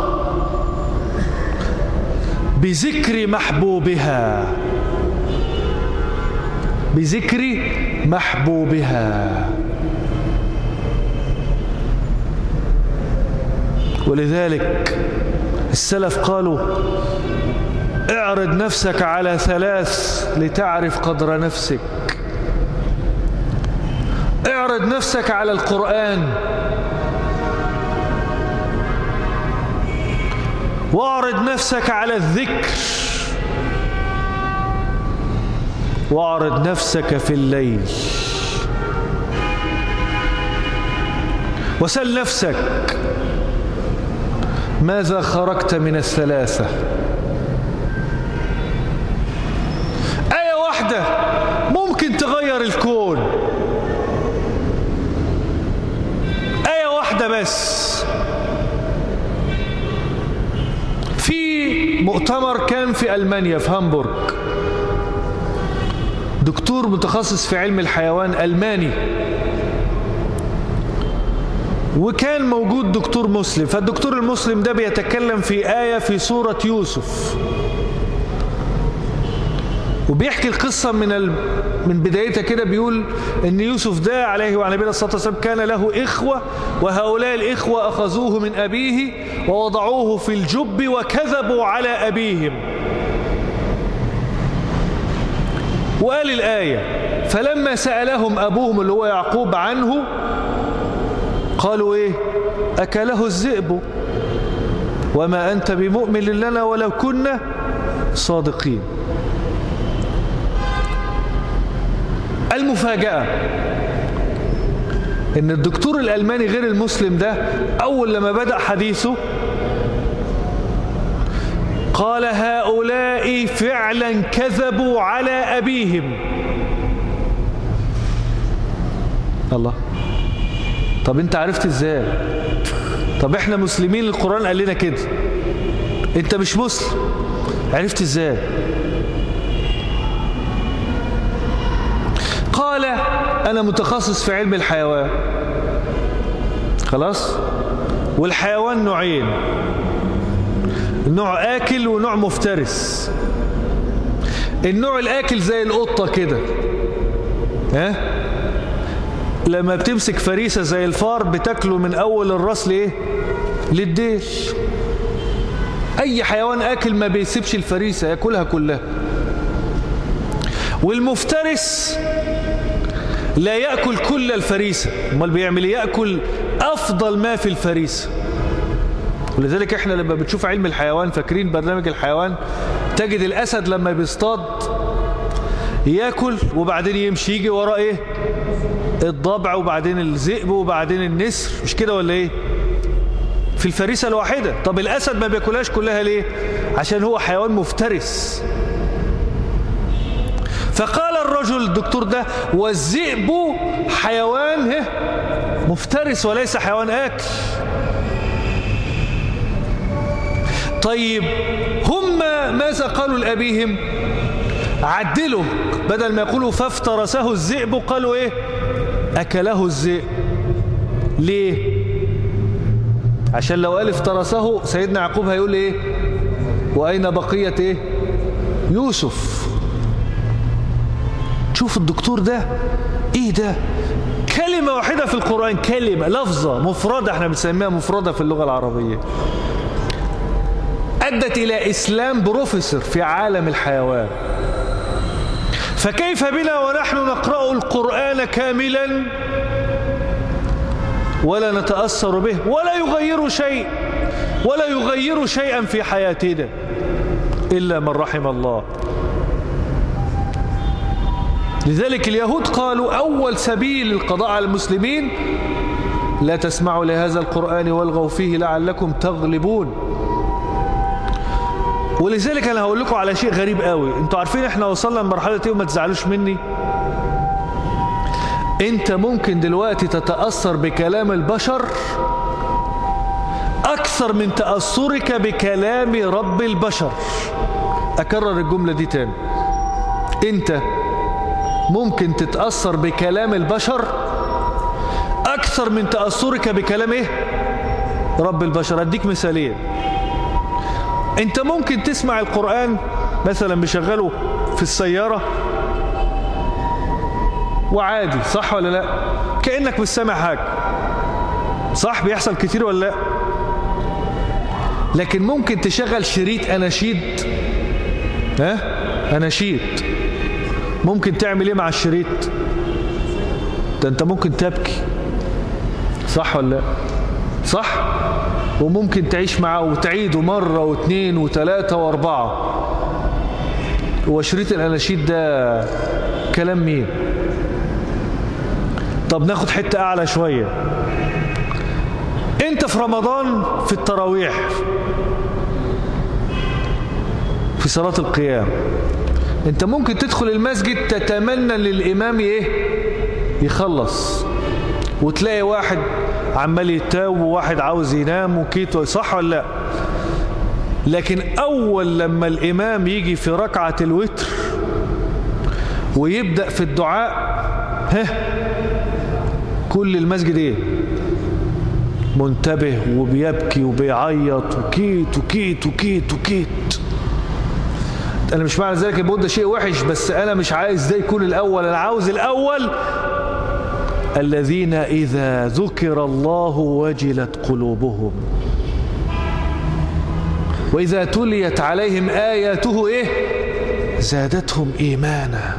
بذكر محبوبها بذكر محبوبها ولذلك السلف قالوا اعرض نفسك على ثلاث لتعرف قدر نفسك اعرض نفسك على القرآن واعرض نفسك على الذكر واعرض نفسك في الليل وسل نفسك ماذا خرجت من الثلاثة آية واحدة ممكن تغير الكون آية واحدة بس في مؤتمر كان في ألمانيا في هامبورغ دكتور متخصص في علم الحيوان ألماني وكان موجود دكتور مسلم فالدكتور المسلم ده بيتكلم في آية في سورة يوسف وبيحكي القصة من ال... من بدايتها كده بيقول ان يوسف ده عليه وعلى نبينا الصلاة والسلام كان له إخوة وهؤلاء الإخوة أخذوه من أبيه ووضعوه في الجب وكذبوا على أبيهم وقال الآية فلما سألهم أبوهم اللي هو يعقوب عنه قالوا إيه أكله الذئب وما أنت بمؤمن لنا ولو كنا صادقين المفاجأة ان الدكتور الألماني غير المسلم ده أول لما بدأ حديثه قال هؤلاء فعلا كذبوا على أبيهم الله طب انت عرفت ازاي طب احنا مسلمين القرآن قال لنا كده انت مش مسلم عرفت ازاي قال انا متخصص في علم الحيوان خلاص والحيوان نوعين نوع آكل ونوع مفترس النوع الآكل زي القطة كده ها لما بتمسك فريسة زي الفار بتاكله من أول الراس لإيه للديل أي حيوان آكل ما بيسيبش الفريسة ياكلها كلها والمفترس لا يأكل كل الفريسة امال بيعمل يأكل أفضل ما في الفريسة ولذلك احنا لما بتشوف علم الحيوان فاكرين برنامج الحيوان تجد الأسد لما بيصطاد ياكل وبعدين يمشي يجي وراه ايه الضبع وبعدين الذئب وبعدين النسر مش كده ولا ايه في الفريسة الواحدة طب الأسد ما بياكلهاش كلها ليه عشان هو حيوان مفترس فقال الرجل الدكتور ده والذئب حيوان هه مفترس وليس حيوان آكل طيب هم ماذا قالوا لأبيهم عدلوا بدل ما يقولوا فافترسه الذئب قالوا ايه أكله الذئب ليه عشان لو قال افترسه سيدنا يعقوب هيقول ايه وأين بقية ايه يوسف شوف الدكتور ده ايه ده كلمة واحدة في القرآن كلمة لفظة مفردة احنا بنسميها مفردة في اللغة العربية أدت إلى إسلام بروفيسور في عالم الحيوان فكيف بنا ونحن نقرأ القرآن كاملا ولا نتأثر به ولا يغير شيء ولا يغير شيئا في حياتنا إلا من رحم الله لذلك اليهود قالوا أول سبيل القضاء على المسلمين لا تسمعوا لهذا القرآن والغوا فيه لعلكم تغلبون ولذلك أنا هقول لكم على شيء غريب قوي انتوا عارفين احنا وصلنا لمرحلة ايه وما تزعلوش مني انت ممكن دلوقتي تتأثر بكلام البشر أكثر من تأثرك بكلام رب البشر أكرر الجملة دي تاني أنت ممكن تتأثر بكلام البشر أكثر من تأثرك بكلام إيه؟ رب البشر أديك مثالين أنت ممكن تسمع القرآن مثلا بشغله في السيارة وعادي صح ولا لا كأنك مش سامع حاجة صح بيحصل كتير ولا لا لكن ممكن تشغل شريط أناشيد ها أناشيد ممكن تعمل ايه مع الشريط ده انت ممكن تبكي صح ولا لا صح وممكن تعيش معاه وتعيده مرة واثنين وثلاثة واربعة وشريط الأناشيد ده كلام مين طب ناخد حتة أعلى شوية انت في رمضان في التراويح في صلاة القيام انت ممكن تدخل المسجد تتمنى للإمام ايه يخلص وتلاقي واحد عمال يتاوب وواحد عاوز ينام وكيتو صح ولا لا لكن أول لما الإمام يجي في ركعة الوتر ويبدأ في الدعاء ها كل المسجد ايه منتبه وبيبكي وبيعيط وكيت وكيت وكيت وكيت انا مش معنى ذلك البود ده شيء وحش بس انا مش عايز ده يكون الاول انا عاوز الاول الذين اذا ذكر الله وجلت قلوبهم واذا تليت عليهم اياته ايه زادتهم ايمانا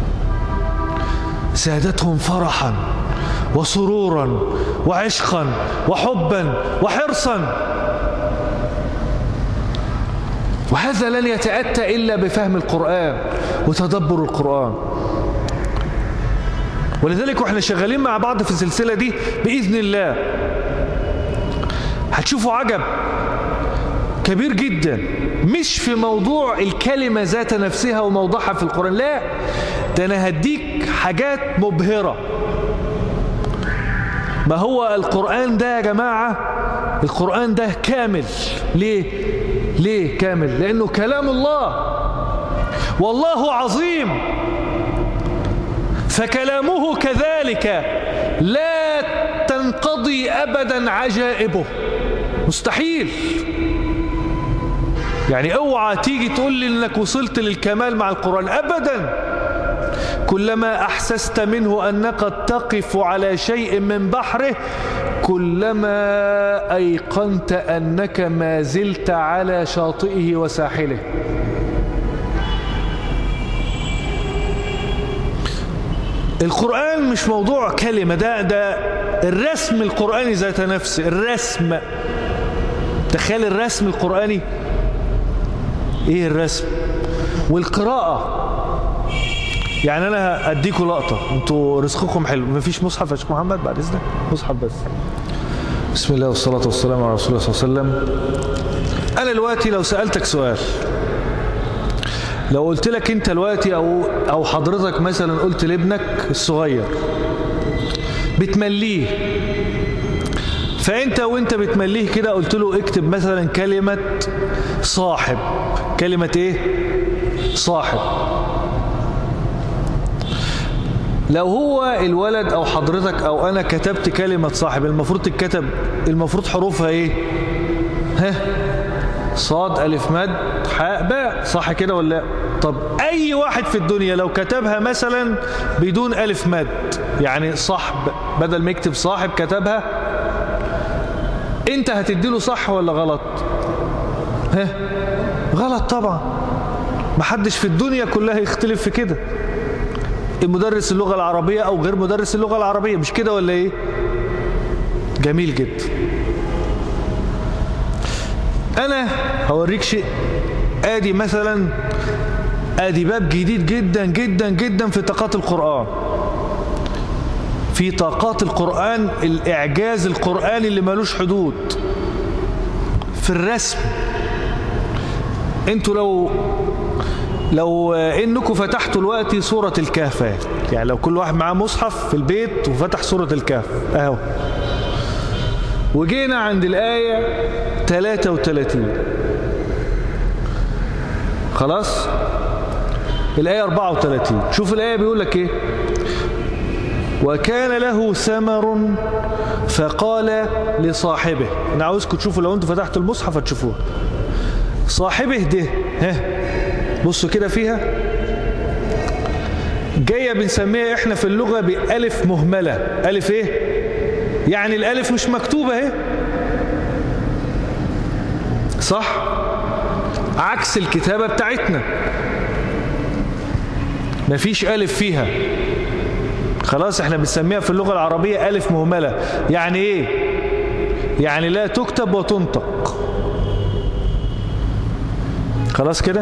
زادتهم فرحا وسرورا وعشقا وحبا وحرصا وهذا لن يتأتى إلا بفهم القرآن وتدبر القرآن ولذلك واحنا شغالين مع بعض في السلسلة دي بإذن الله هتشوفوا عجب كبير جدا مش في موضوع الكلمة ذات نفسها وموضوعها في القرآن لا ده أنا هديك حاجات مبهرة ما هو القرآن ده يا جماعة القرآن ده كامل ليه ليه كامل لأنه كلام الله والله عظيم فكلامه كذلك لا تنقضي أبدا عجائبه مستحيل يعني اوعى تيجي تقول لي انك وصلت للكمال مع القرآن ابدا كلما احسست منه انك قد تقف على شيء من بحره كلما ايقنت انك ما زلت على شاطئه وساحله القرآن مش موضوع كلمة ده ده الرسم القرآني ذات نفسه الرسم تخيل الرسم القرآني ايه الرسم والقراءة يعني انا اديكم لقطة انتوا رزقكم حلو مفيش مصحف يا شيخ محمد بعد اذنك مصحف بس بسم الله والصلاة والسلام على رسول الله صلى الله عليه وسلم انا دلوقتي لو سألتك سؤال لو قلت لك انت دلوقتي او او حضرتك مثلا قلت لابنك الصغير بتمليه فانت وانت بتمليه كده قلت له اكتب مثلا كلمة صاحب كلمة ايه صاحب لو هو الولد او حضرتك او انا كتبت كلمة صاحب المفروض تتكتب المفروض حروفها ايه ها صاد ألف مد حاء باء صح كده ولا لا طب أي واحد في الدنيا لو كتبها مثلا بدون ألف مد يعني صحب بدل ما يكتب صاحب كتبها انت هتديله صح ولا غلط ها غلط طبعا محدش في الدنيا كلها يختلف في كده المدرس اللغة العربية أو غير مدرس اللغة العربية مش كده ولا إيه جميل جدا أنا هوريك شيء آدي مثلا آدي باب جديد جدا جدا جدا في طاقات القرآن في طاقات القرآن الإعجاز القرآني اللي ملوش حدود في الرسم انتوا لو لو انكم فتحتوا الوقت سورة الكهف يعني لو كل واحد معاه مصحف في البيت وفتح سورة الكهف اهو وجينا عند الآية 33 خلاص الآية 34 شوف الآية بيقول لك ايه وكان له ثمر فقال لصاحبه انا عاوزكم تشوفوا لو انتوا فتحتوا المصحف هتشوفوه صاحبه ده ها بصوا كده فيها جاية بنسميها احنا في اللغة بألف مهملة ألف ايه يعني الألف مش مكتوبة اهي صح عكس الكتابة بتاعتنا مفيش ألف فيها خلاص احنا بنسميها في اللغة العربية ألف مهملة يعني ايه يعني لا تكتب وتنطق خلاص كده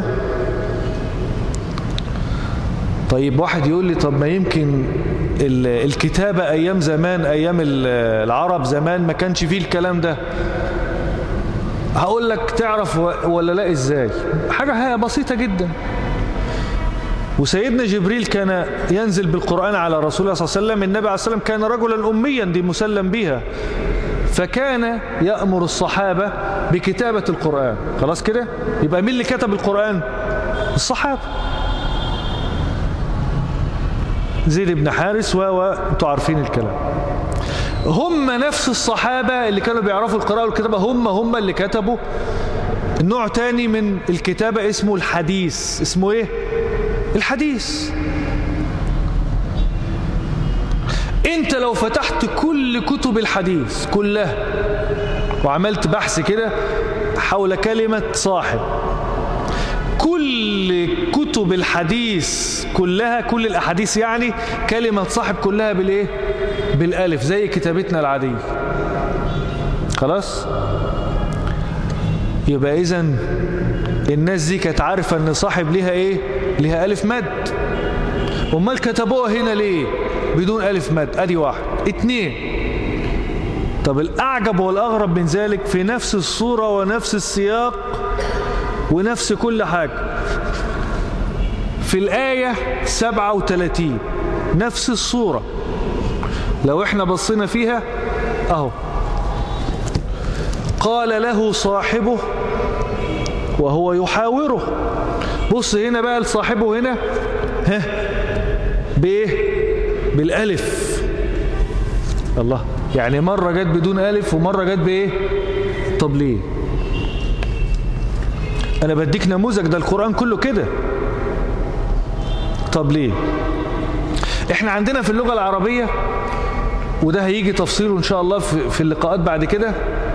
طيب واحد يقول لي طب ما يمكن الكتابة أيام زمان أيام العرب زمان ما كانش فيه الكلام ده هقول لك تعرف ولا لا ازاي حاجة بسيطة جدا وسيدنا جبريل كان ينزل بالقرآن على رسول الله صلى الله عليه وسلم النبي عليه السلام كان رجلا أميا دي مسلم بها فكان يأمر الصحابة بكتابة القرآن خلاص كده يبقى مين اللي كتب القرآن الصحابة زيد بن حارس و انتوا عارفين الكلام هم نفس الصحابة اللي كانوا بيعرفوا القراءة والكتابة هم هم اللي كتبوا نوع تاني من الكتابة اسمه الحديث اسمه ايه الحديث انت لو فتحت كل كتب الحديث كلها وعملت بحث كده حول كلمة صاحب كل كتب الحديث كلها كل الأحاديث يعني كلمة صاحب كلها بالإيه بالألف زي كتابتنا العادية خلاص يبقى إذن الناس دي كانت عارفة ان صاحب ليها ايه ليها ألف مد امال كتبوها هنا ليه بدون ألف مد ادي واحد اتنين طب الأعجب والأغرب من ذلك في نفس الصورة ونفس السياق ونفس كل حاجة في الآية 37 نفس الصورة لو احنا بصينا فيها اهو قال له صاحبه وهو يحاوره بص هنا بقى لصاحبه هنا ها بايه بالالف الله يعني مرة جت بدون ألف ومرة جت بإيه طب ليه أنا بديك نموذج ده القرآن كله كده طب ليه احنا عندنا في اللغة العربية وده هيجي تفصيله ان شاء الله في اللقاءات بعد كده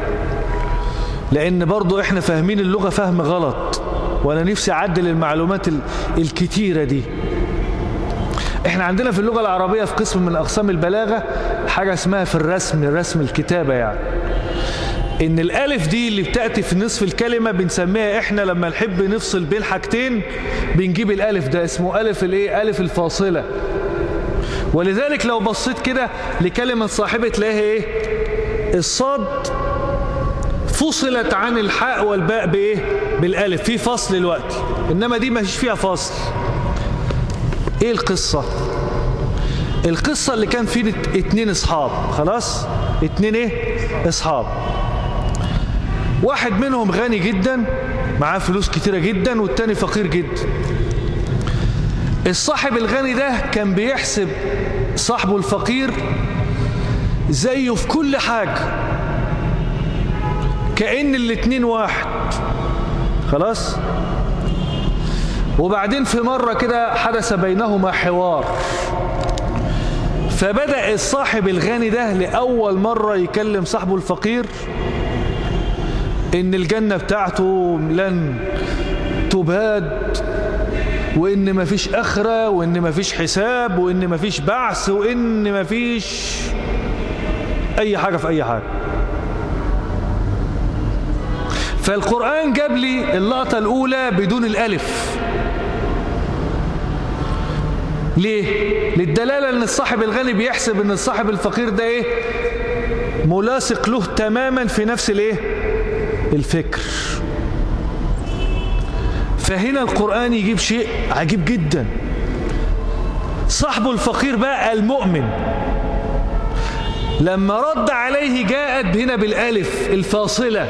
لان برضو احنا فاهمين اللغة فهم غلط وانا نفسي اعدل المعلومات الكتيرة دي احنا عندنا في اللغة العربية في قسم من اقسام البلاغة حاجة اسمها في الرسم رسم الكتابة يعني ان الالف دي اللي بتأتي في نصف الكلمة بنسميها احنا لما نحب نفصل بين حاجتين بنجيب الالف ده اسمه الف الايه الف الفاصلة ولذلك لو بصيت كده لكلمة صاحبة تلاقيها ايه الصاد فصلت عن الحاء والباء بايه بالالف في فصل الوقت انما دي مفيش فيها فصل ايه القصة القصة اللي كان فيه اتنين اصحاب خلاص اتنين ايه اصحاب واحد منهم غني جدا معاه فلوس كتيرة جدا والتاني فقير جدا الصاحب الغني ده كان بيحسب صاحبه الفقير زيه في كل حاجة كأن الاتنين واحد خلاص وبعدين في مرة كده حدث بينهما حوار فبدأ الصاحب الغني ده لأول مرة يكلم صاحبه الفقير ان الجنة بتاعته لن تباد وان مفيش اخرة وان مفيش حساب وان مفيش بعث وان مفيش اي حاجة في اي حاجة فالقرآن جاب لي اللقطة الاولى بدون الالف ليه للدلالة ان الصاحب الغني بيحسب ان الصاحب الفقير ده ايه ملاصق له تماما في نفس الايه الفكر فهنا القرآن يجيب شيء عجيب جدا صاحبه الفقير بقى المؤمن لما رد عليه جاءت هنا بالالف الفاصلة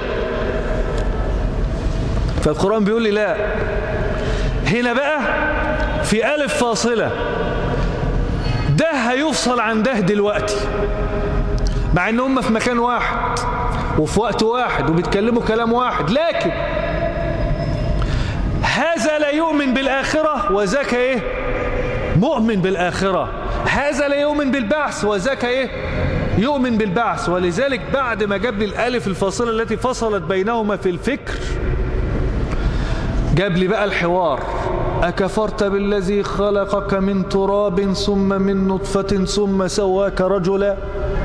فالقرآن بيقول لي لا هنا بقى في ألف فاصلة ده هيفصل عن ده دلوقتي مع ان هم في مكان واحد وفي وقت واحد وبيتكلموا كلام واحد لكن هذا لا يؤمن بالآخرة وذاك ايه مؤمن بالآخرة هذا لا يؤمن بالبعث وذاك ايه يؤمن بالبعث ولذلك بعد ما جاب لي الالف الفاصلة التي فصلت بينهما في الفكر جاب لي بقى الحوار أكفرت بالذي خلقك من تراب ثم من نطفة ثم سواك رجلا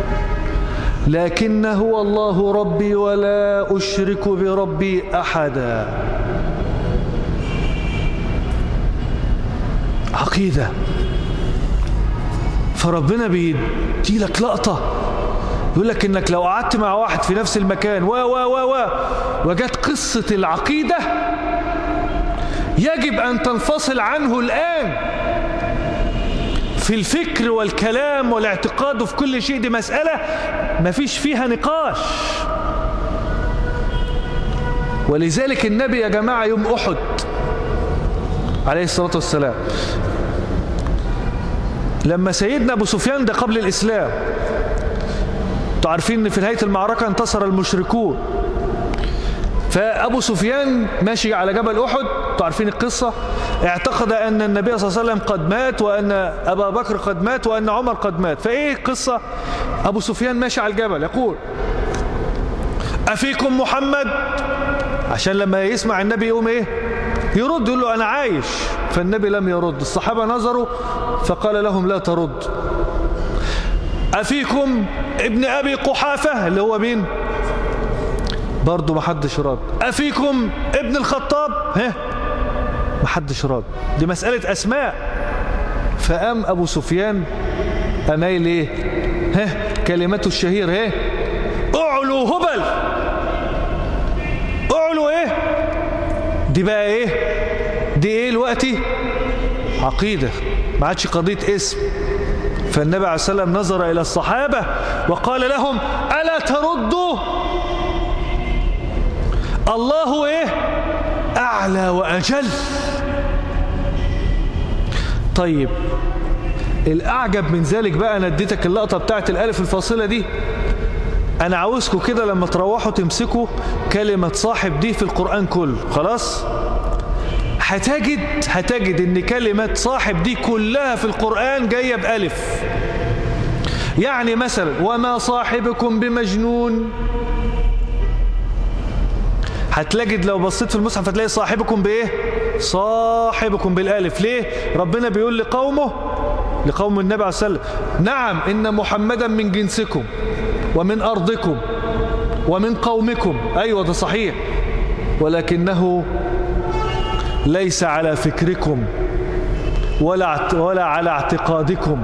لكن هو الله ربي ولا أشرك بربي أحدا عقيدة فربنا بيدي لك لقطة يقول لك انك لو قعدت مع واحد في نفس المكان و و و و وجت قصة العقيدة يجب أن تنفصل عنه الآن في الفكر والكلام والاعتقاد وفي كل شيء دي مسألة ما فيش فيها نقاش ولذلك النبي يا جماعة يوم أحد عليه الصلاة والسلام لما سيدنا أبو سفيان ده قبل الإسلام تعرفين أن في نهاية المعركة انتصر المشركون فأبو سفيان ماشي على جبل أحد تعرفين القصة اعتقد أن النبي صلى الله عليه وسلم قد مات وأن أبا بكر قد مات وأن عمر قد مات فإيه القصة أبو سفيان ماشي على الجبل يقول أفيكم محمد عشان لما يسمع النبي يقوم إيه يرد يقول له أنا عايش فالنبي لم يرد الصحابة نظروا فقال لهم لا ترد أفيكم ابن أبي قحافة اللي هو مين برضه ما حدش رد أفيكم ابن الخطاب ها ما حدش رد دي مسألة أسماء فقام أبو سفيان أمايل إيه ها كلمته الشهير ها اعلو هبل اعلو إيه دي بقى إيه دي إيه الوقتي عقيدة ما عادش قضية اسم فالنبي عليه السلام نظر إلى الصحابة وقال لهم ألا تردوا الله ايه اعلى واجل طيب الاعجب من ذلك بقى انا اديتك اللقطة بتاعت الالف الفاصلة دي انا عاوزكم كده لما تروحوا تمسكوا كلمة صاحب دي في القرآن كله خلاص هتجد هتجد ان كلمة صاحب دي كلها في القرآن جاية بألف يعني مثلا وما صاحبكم بمجنون هتلاقي لو بصيت في المصحف هتلاقي صاحبكم بايه صاحبكم بالالف ليه ربنا بيقول لقومه لقوم النبي عليه السلام نعم ان محمدا من جنسكم ومن ارضكم ومن قومكم ايوه ده صحيح ولكنه ليس على فكركم ولا ولا على اعتقادكم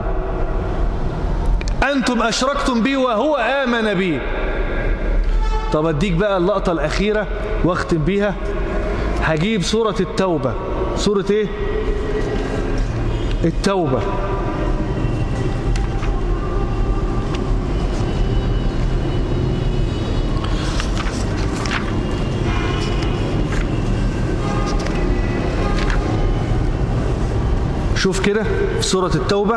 انتم اشركتم بي وهو امن بي طب اديك بقى اللقطة الأخيرة واختم بيها هجيب سورة التوبة سورة ايه التوبة شوف كده في سورة التوبة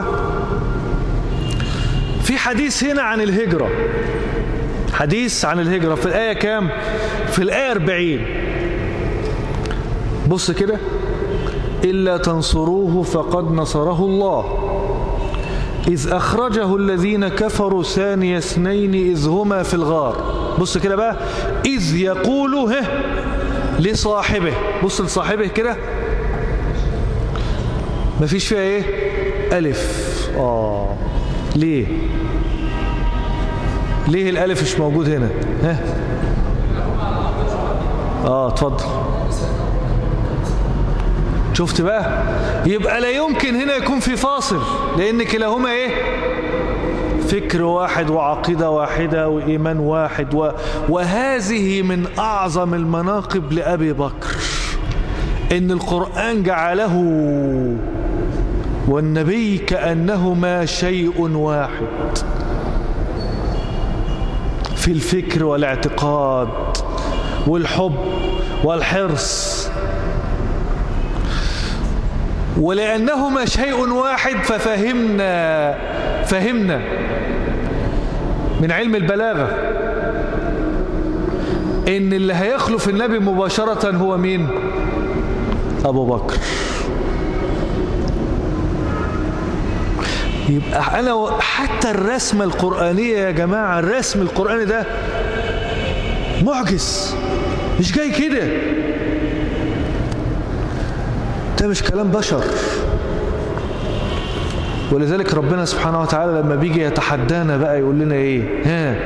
في حديث هنا عن الهجرة حديث عن الهجرة في الآية كام في الآية 40 بص كده إلا تنصروه فقد نصره الله إذ أخرجه الذين كفروا ثاني اثنين إذ هما في الغار بص كده بقى إذ يقول هه لصاحبه بص لصاحبه كده مفيش فيها ايه ألف آه ليه ليه الألف مش موجود هنا ها اه اتفضل شفت بقى يبقى لا يمكن هنا يكون في فاصل لان كلاهما ايه فكر واحد وعقيدة واحدة وإيمان واحد و... وهذه من أعظم المناقب لأبي بكر ان القرآن جعله والنبي كأنهما شيء واحد في الفكر والاعتقاد والحب والحرص ولأنهما شيء واحد ففهمنا فهمنا من علم البلاغة ان اللي هيخلف النبي مباشرة هو مين ابو بكر يبقى انا حتى الرسمة القرآنية يا جماعة الرسم القرآني ده معجز مش جاي كده ده مش كلام بشر ولذلك ربنا سبحانه وتعالى لما بيجي يتحدانا بقى يقول لنا ايه ها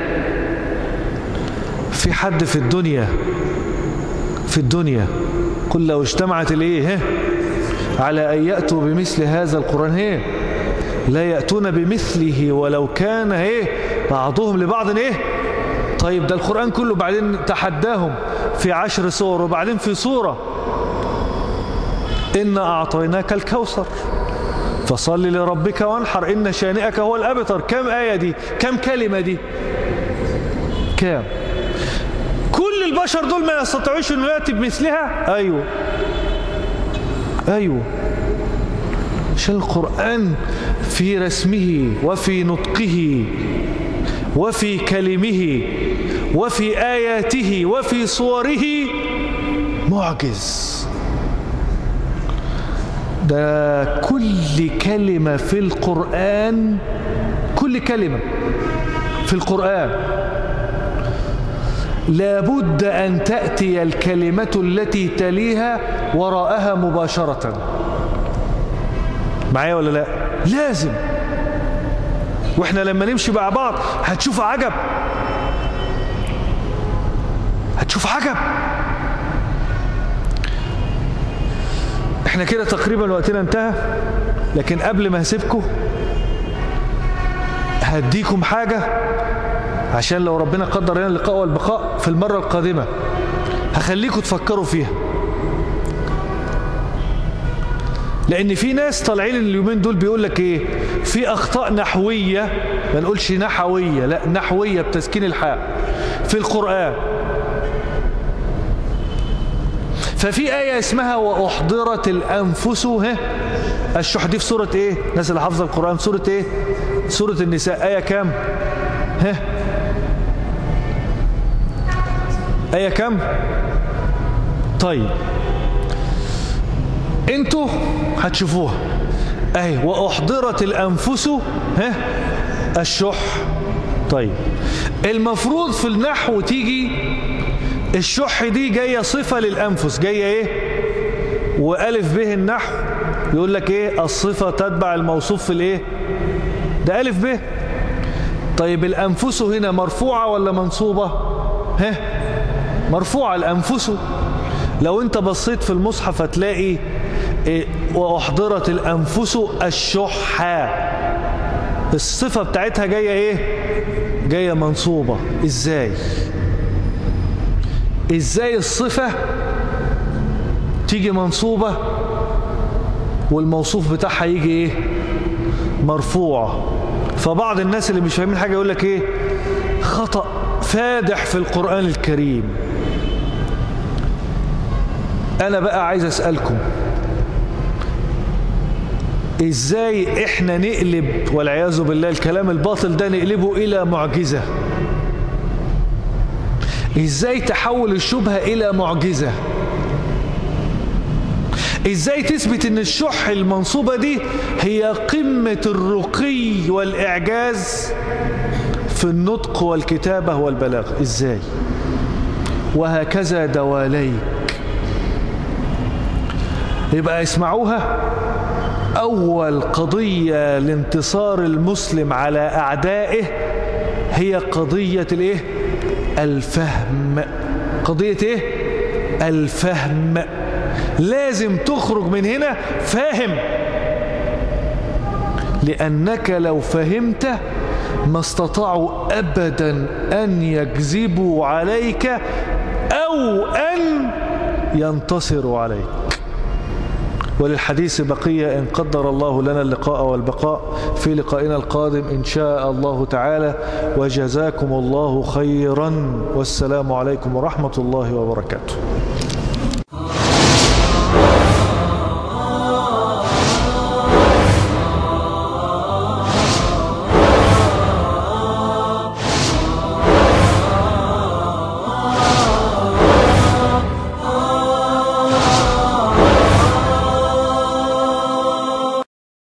في حد في الدنيا في الدنيا قل لو اجتمعت الايه ها على ان ياتوا بمثل هذا القران ايه لا ياتون بمثله ولو كان ايه بعضهم لبعض ايه طيب ده القران كله بعدين تحداهم في عشر سور وبعدين في سوره إنا أعطيناك الكوثر فصل لربك وانحر إن شانئك هو الأبتر كم آية دي كم كلمة دي كم كل البشر دول ما يستطيعوش أن يأتي بمثلها أيوه أيوه عشان القرآن في رسمه وفي نطقه وفي كلمه وفي آياته وفي صوره معجز ده كل كلمة في القرآن كل كلمة في القرآن لابد أن تأتي الكلمة التي تليها وراءها مباشرة معايا ولا لا لازم واحنا لما نمشي مع بعض هتشوف عجب هتشوف عجب احنا كده تقريبا وقتنا انتهى لكن قبل ما هسيبكم هديكم حاجة عشان لو ربنا قدر لنا اللقاء والبقاء في المرة القادمة هخليكم تفكروا فيها لان في ناس طالعين اليومين دول بيقول لك ايه في اخطاء نحوية ما نقولش نحوية لا نحوية بتسكين الحاء في القرآن ففي آية اسمها وأحضرت الأنفس ها الشح دي في سورة ايه الناس اللي حافظة القرآن سورة ايه سورة النساء آية كام ها آية كام طيب انتوا هتشوفوها اهي وأحضرت الأنفس ها الشح طيب المفروض في النحو تيجي الشح دي جاية صفة للأنفس جاية ايه وألف به النحو يقول لك ايه الصفة تتبع الموصوف في الايه ده ألف به طيب الأنفس هنا مرفوعة ولا منصوبة ها مرفوعة الأنفس لو انت بصيت في المصحف هتلاقي إيه وأحضرت الأنفس الشحة الصفة بتاعتها جاية ايه جاية منصوبة ازاي ازاي الصفة تيجي منصوبة والموصوف بتاعها يجي ايه مرفوع فبعض الناس اللي مش فاهمين حاجة يقول لك ايه خطأ فادح في القرآن الكريم انا بقى عايز اسألكم ازاي احنا نقلب والعياذ بالله الكلام الباطل ده نقلبه الى معجزة ازاي تحول الشبهة الى معجزة ازاي تثبت ان الشح المنصوبة دي هي قمة الرقي والاعجاز في النطق والكتابة والبلاغ ازاي وهكذا دواليك يبقى اسمعوها أول قضية لانتصار المسلم على أعدائه هي قضية الايه الفهم قضية ايه الفهم لازم تخرج من هنا فاهم لأنك لو فهمت ما استطاعوا أبدا أن يكذبوا عليك أو أن ينتصروا عليك وللحديث بقية إن قدر الله لنا اللقاء والبقاء في لقائنا القادم إن شاء الله تعالى وجزاكم الله خيرا والسلام عليكم ورحمة الله وبركاته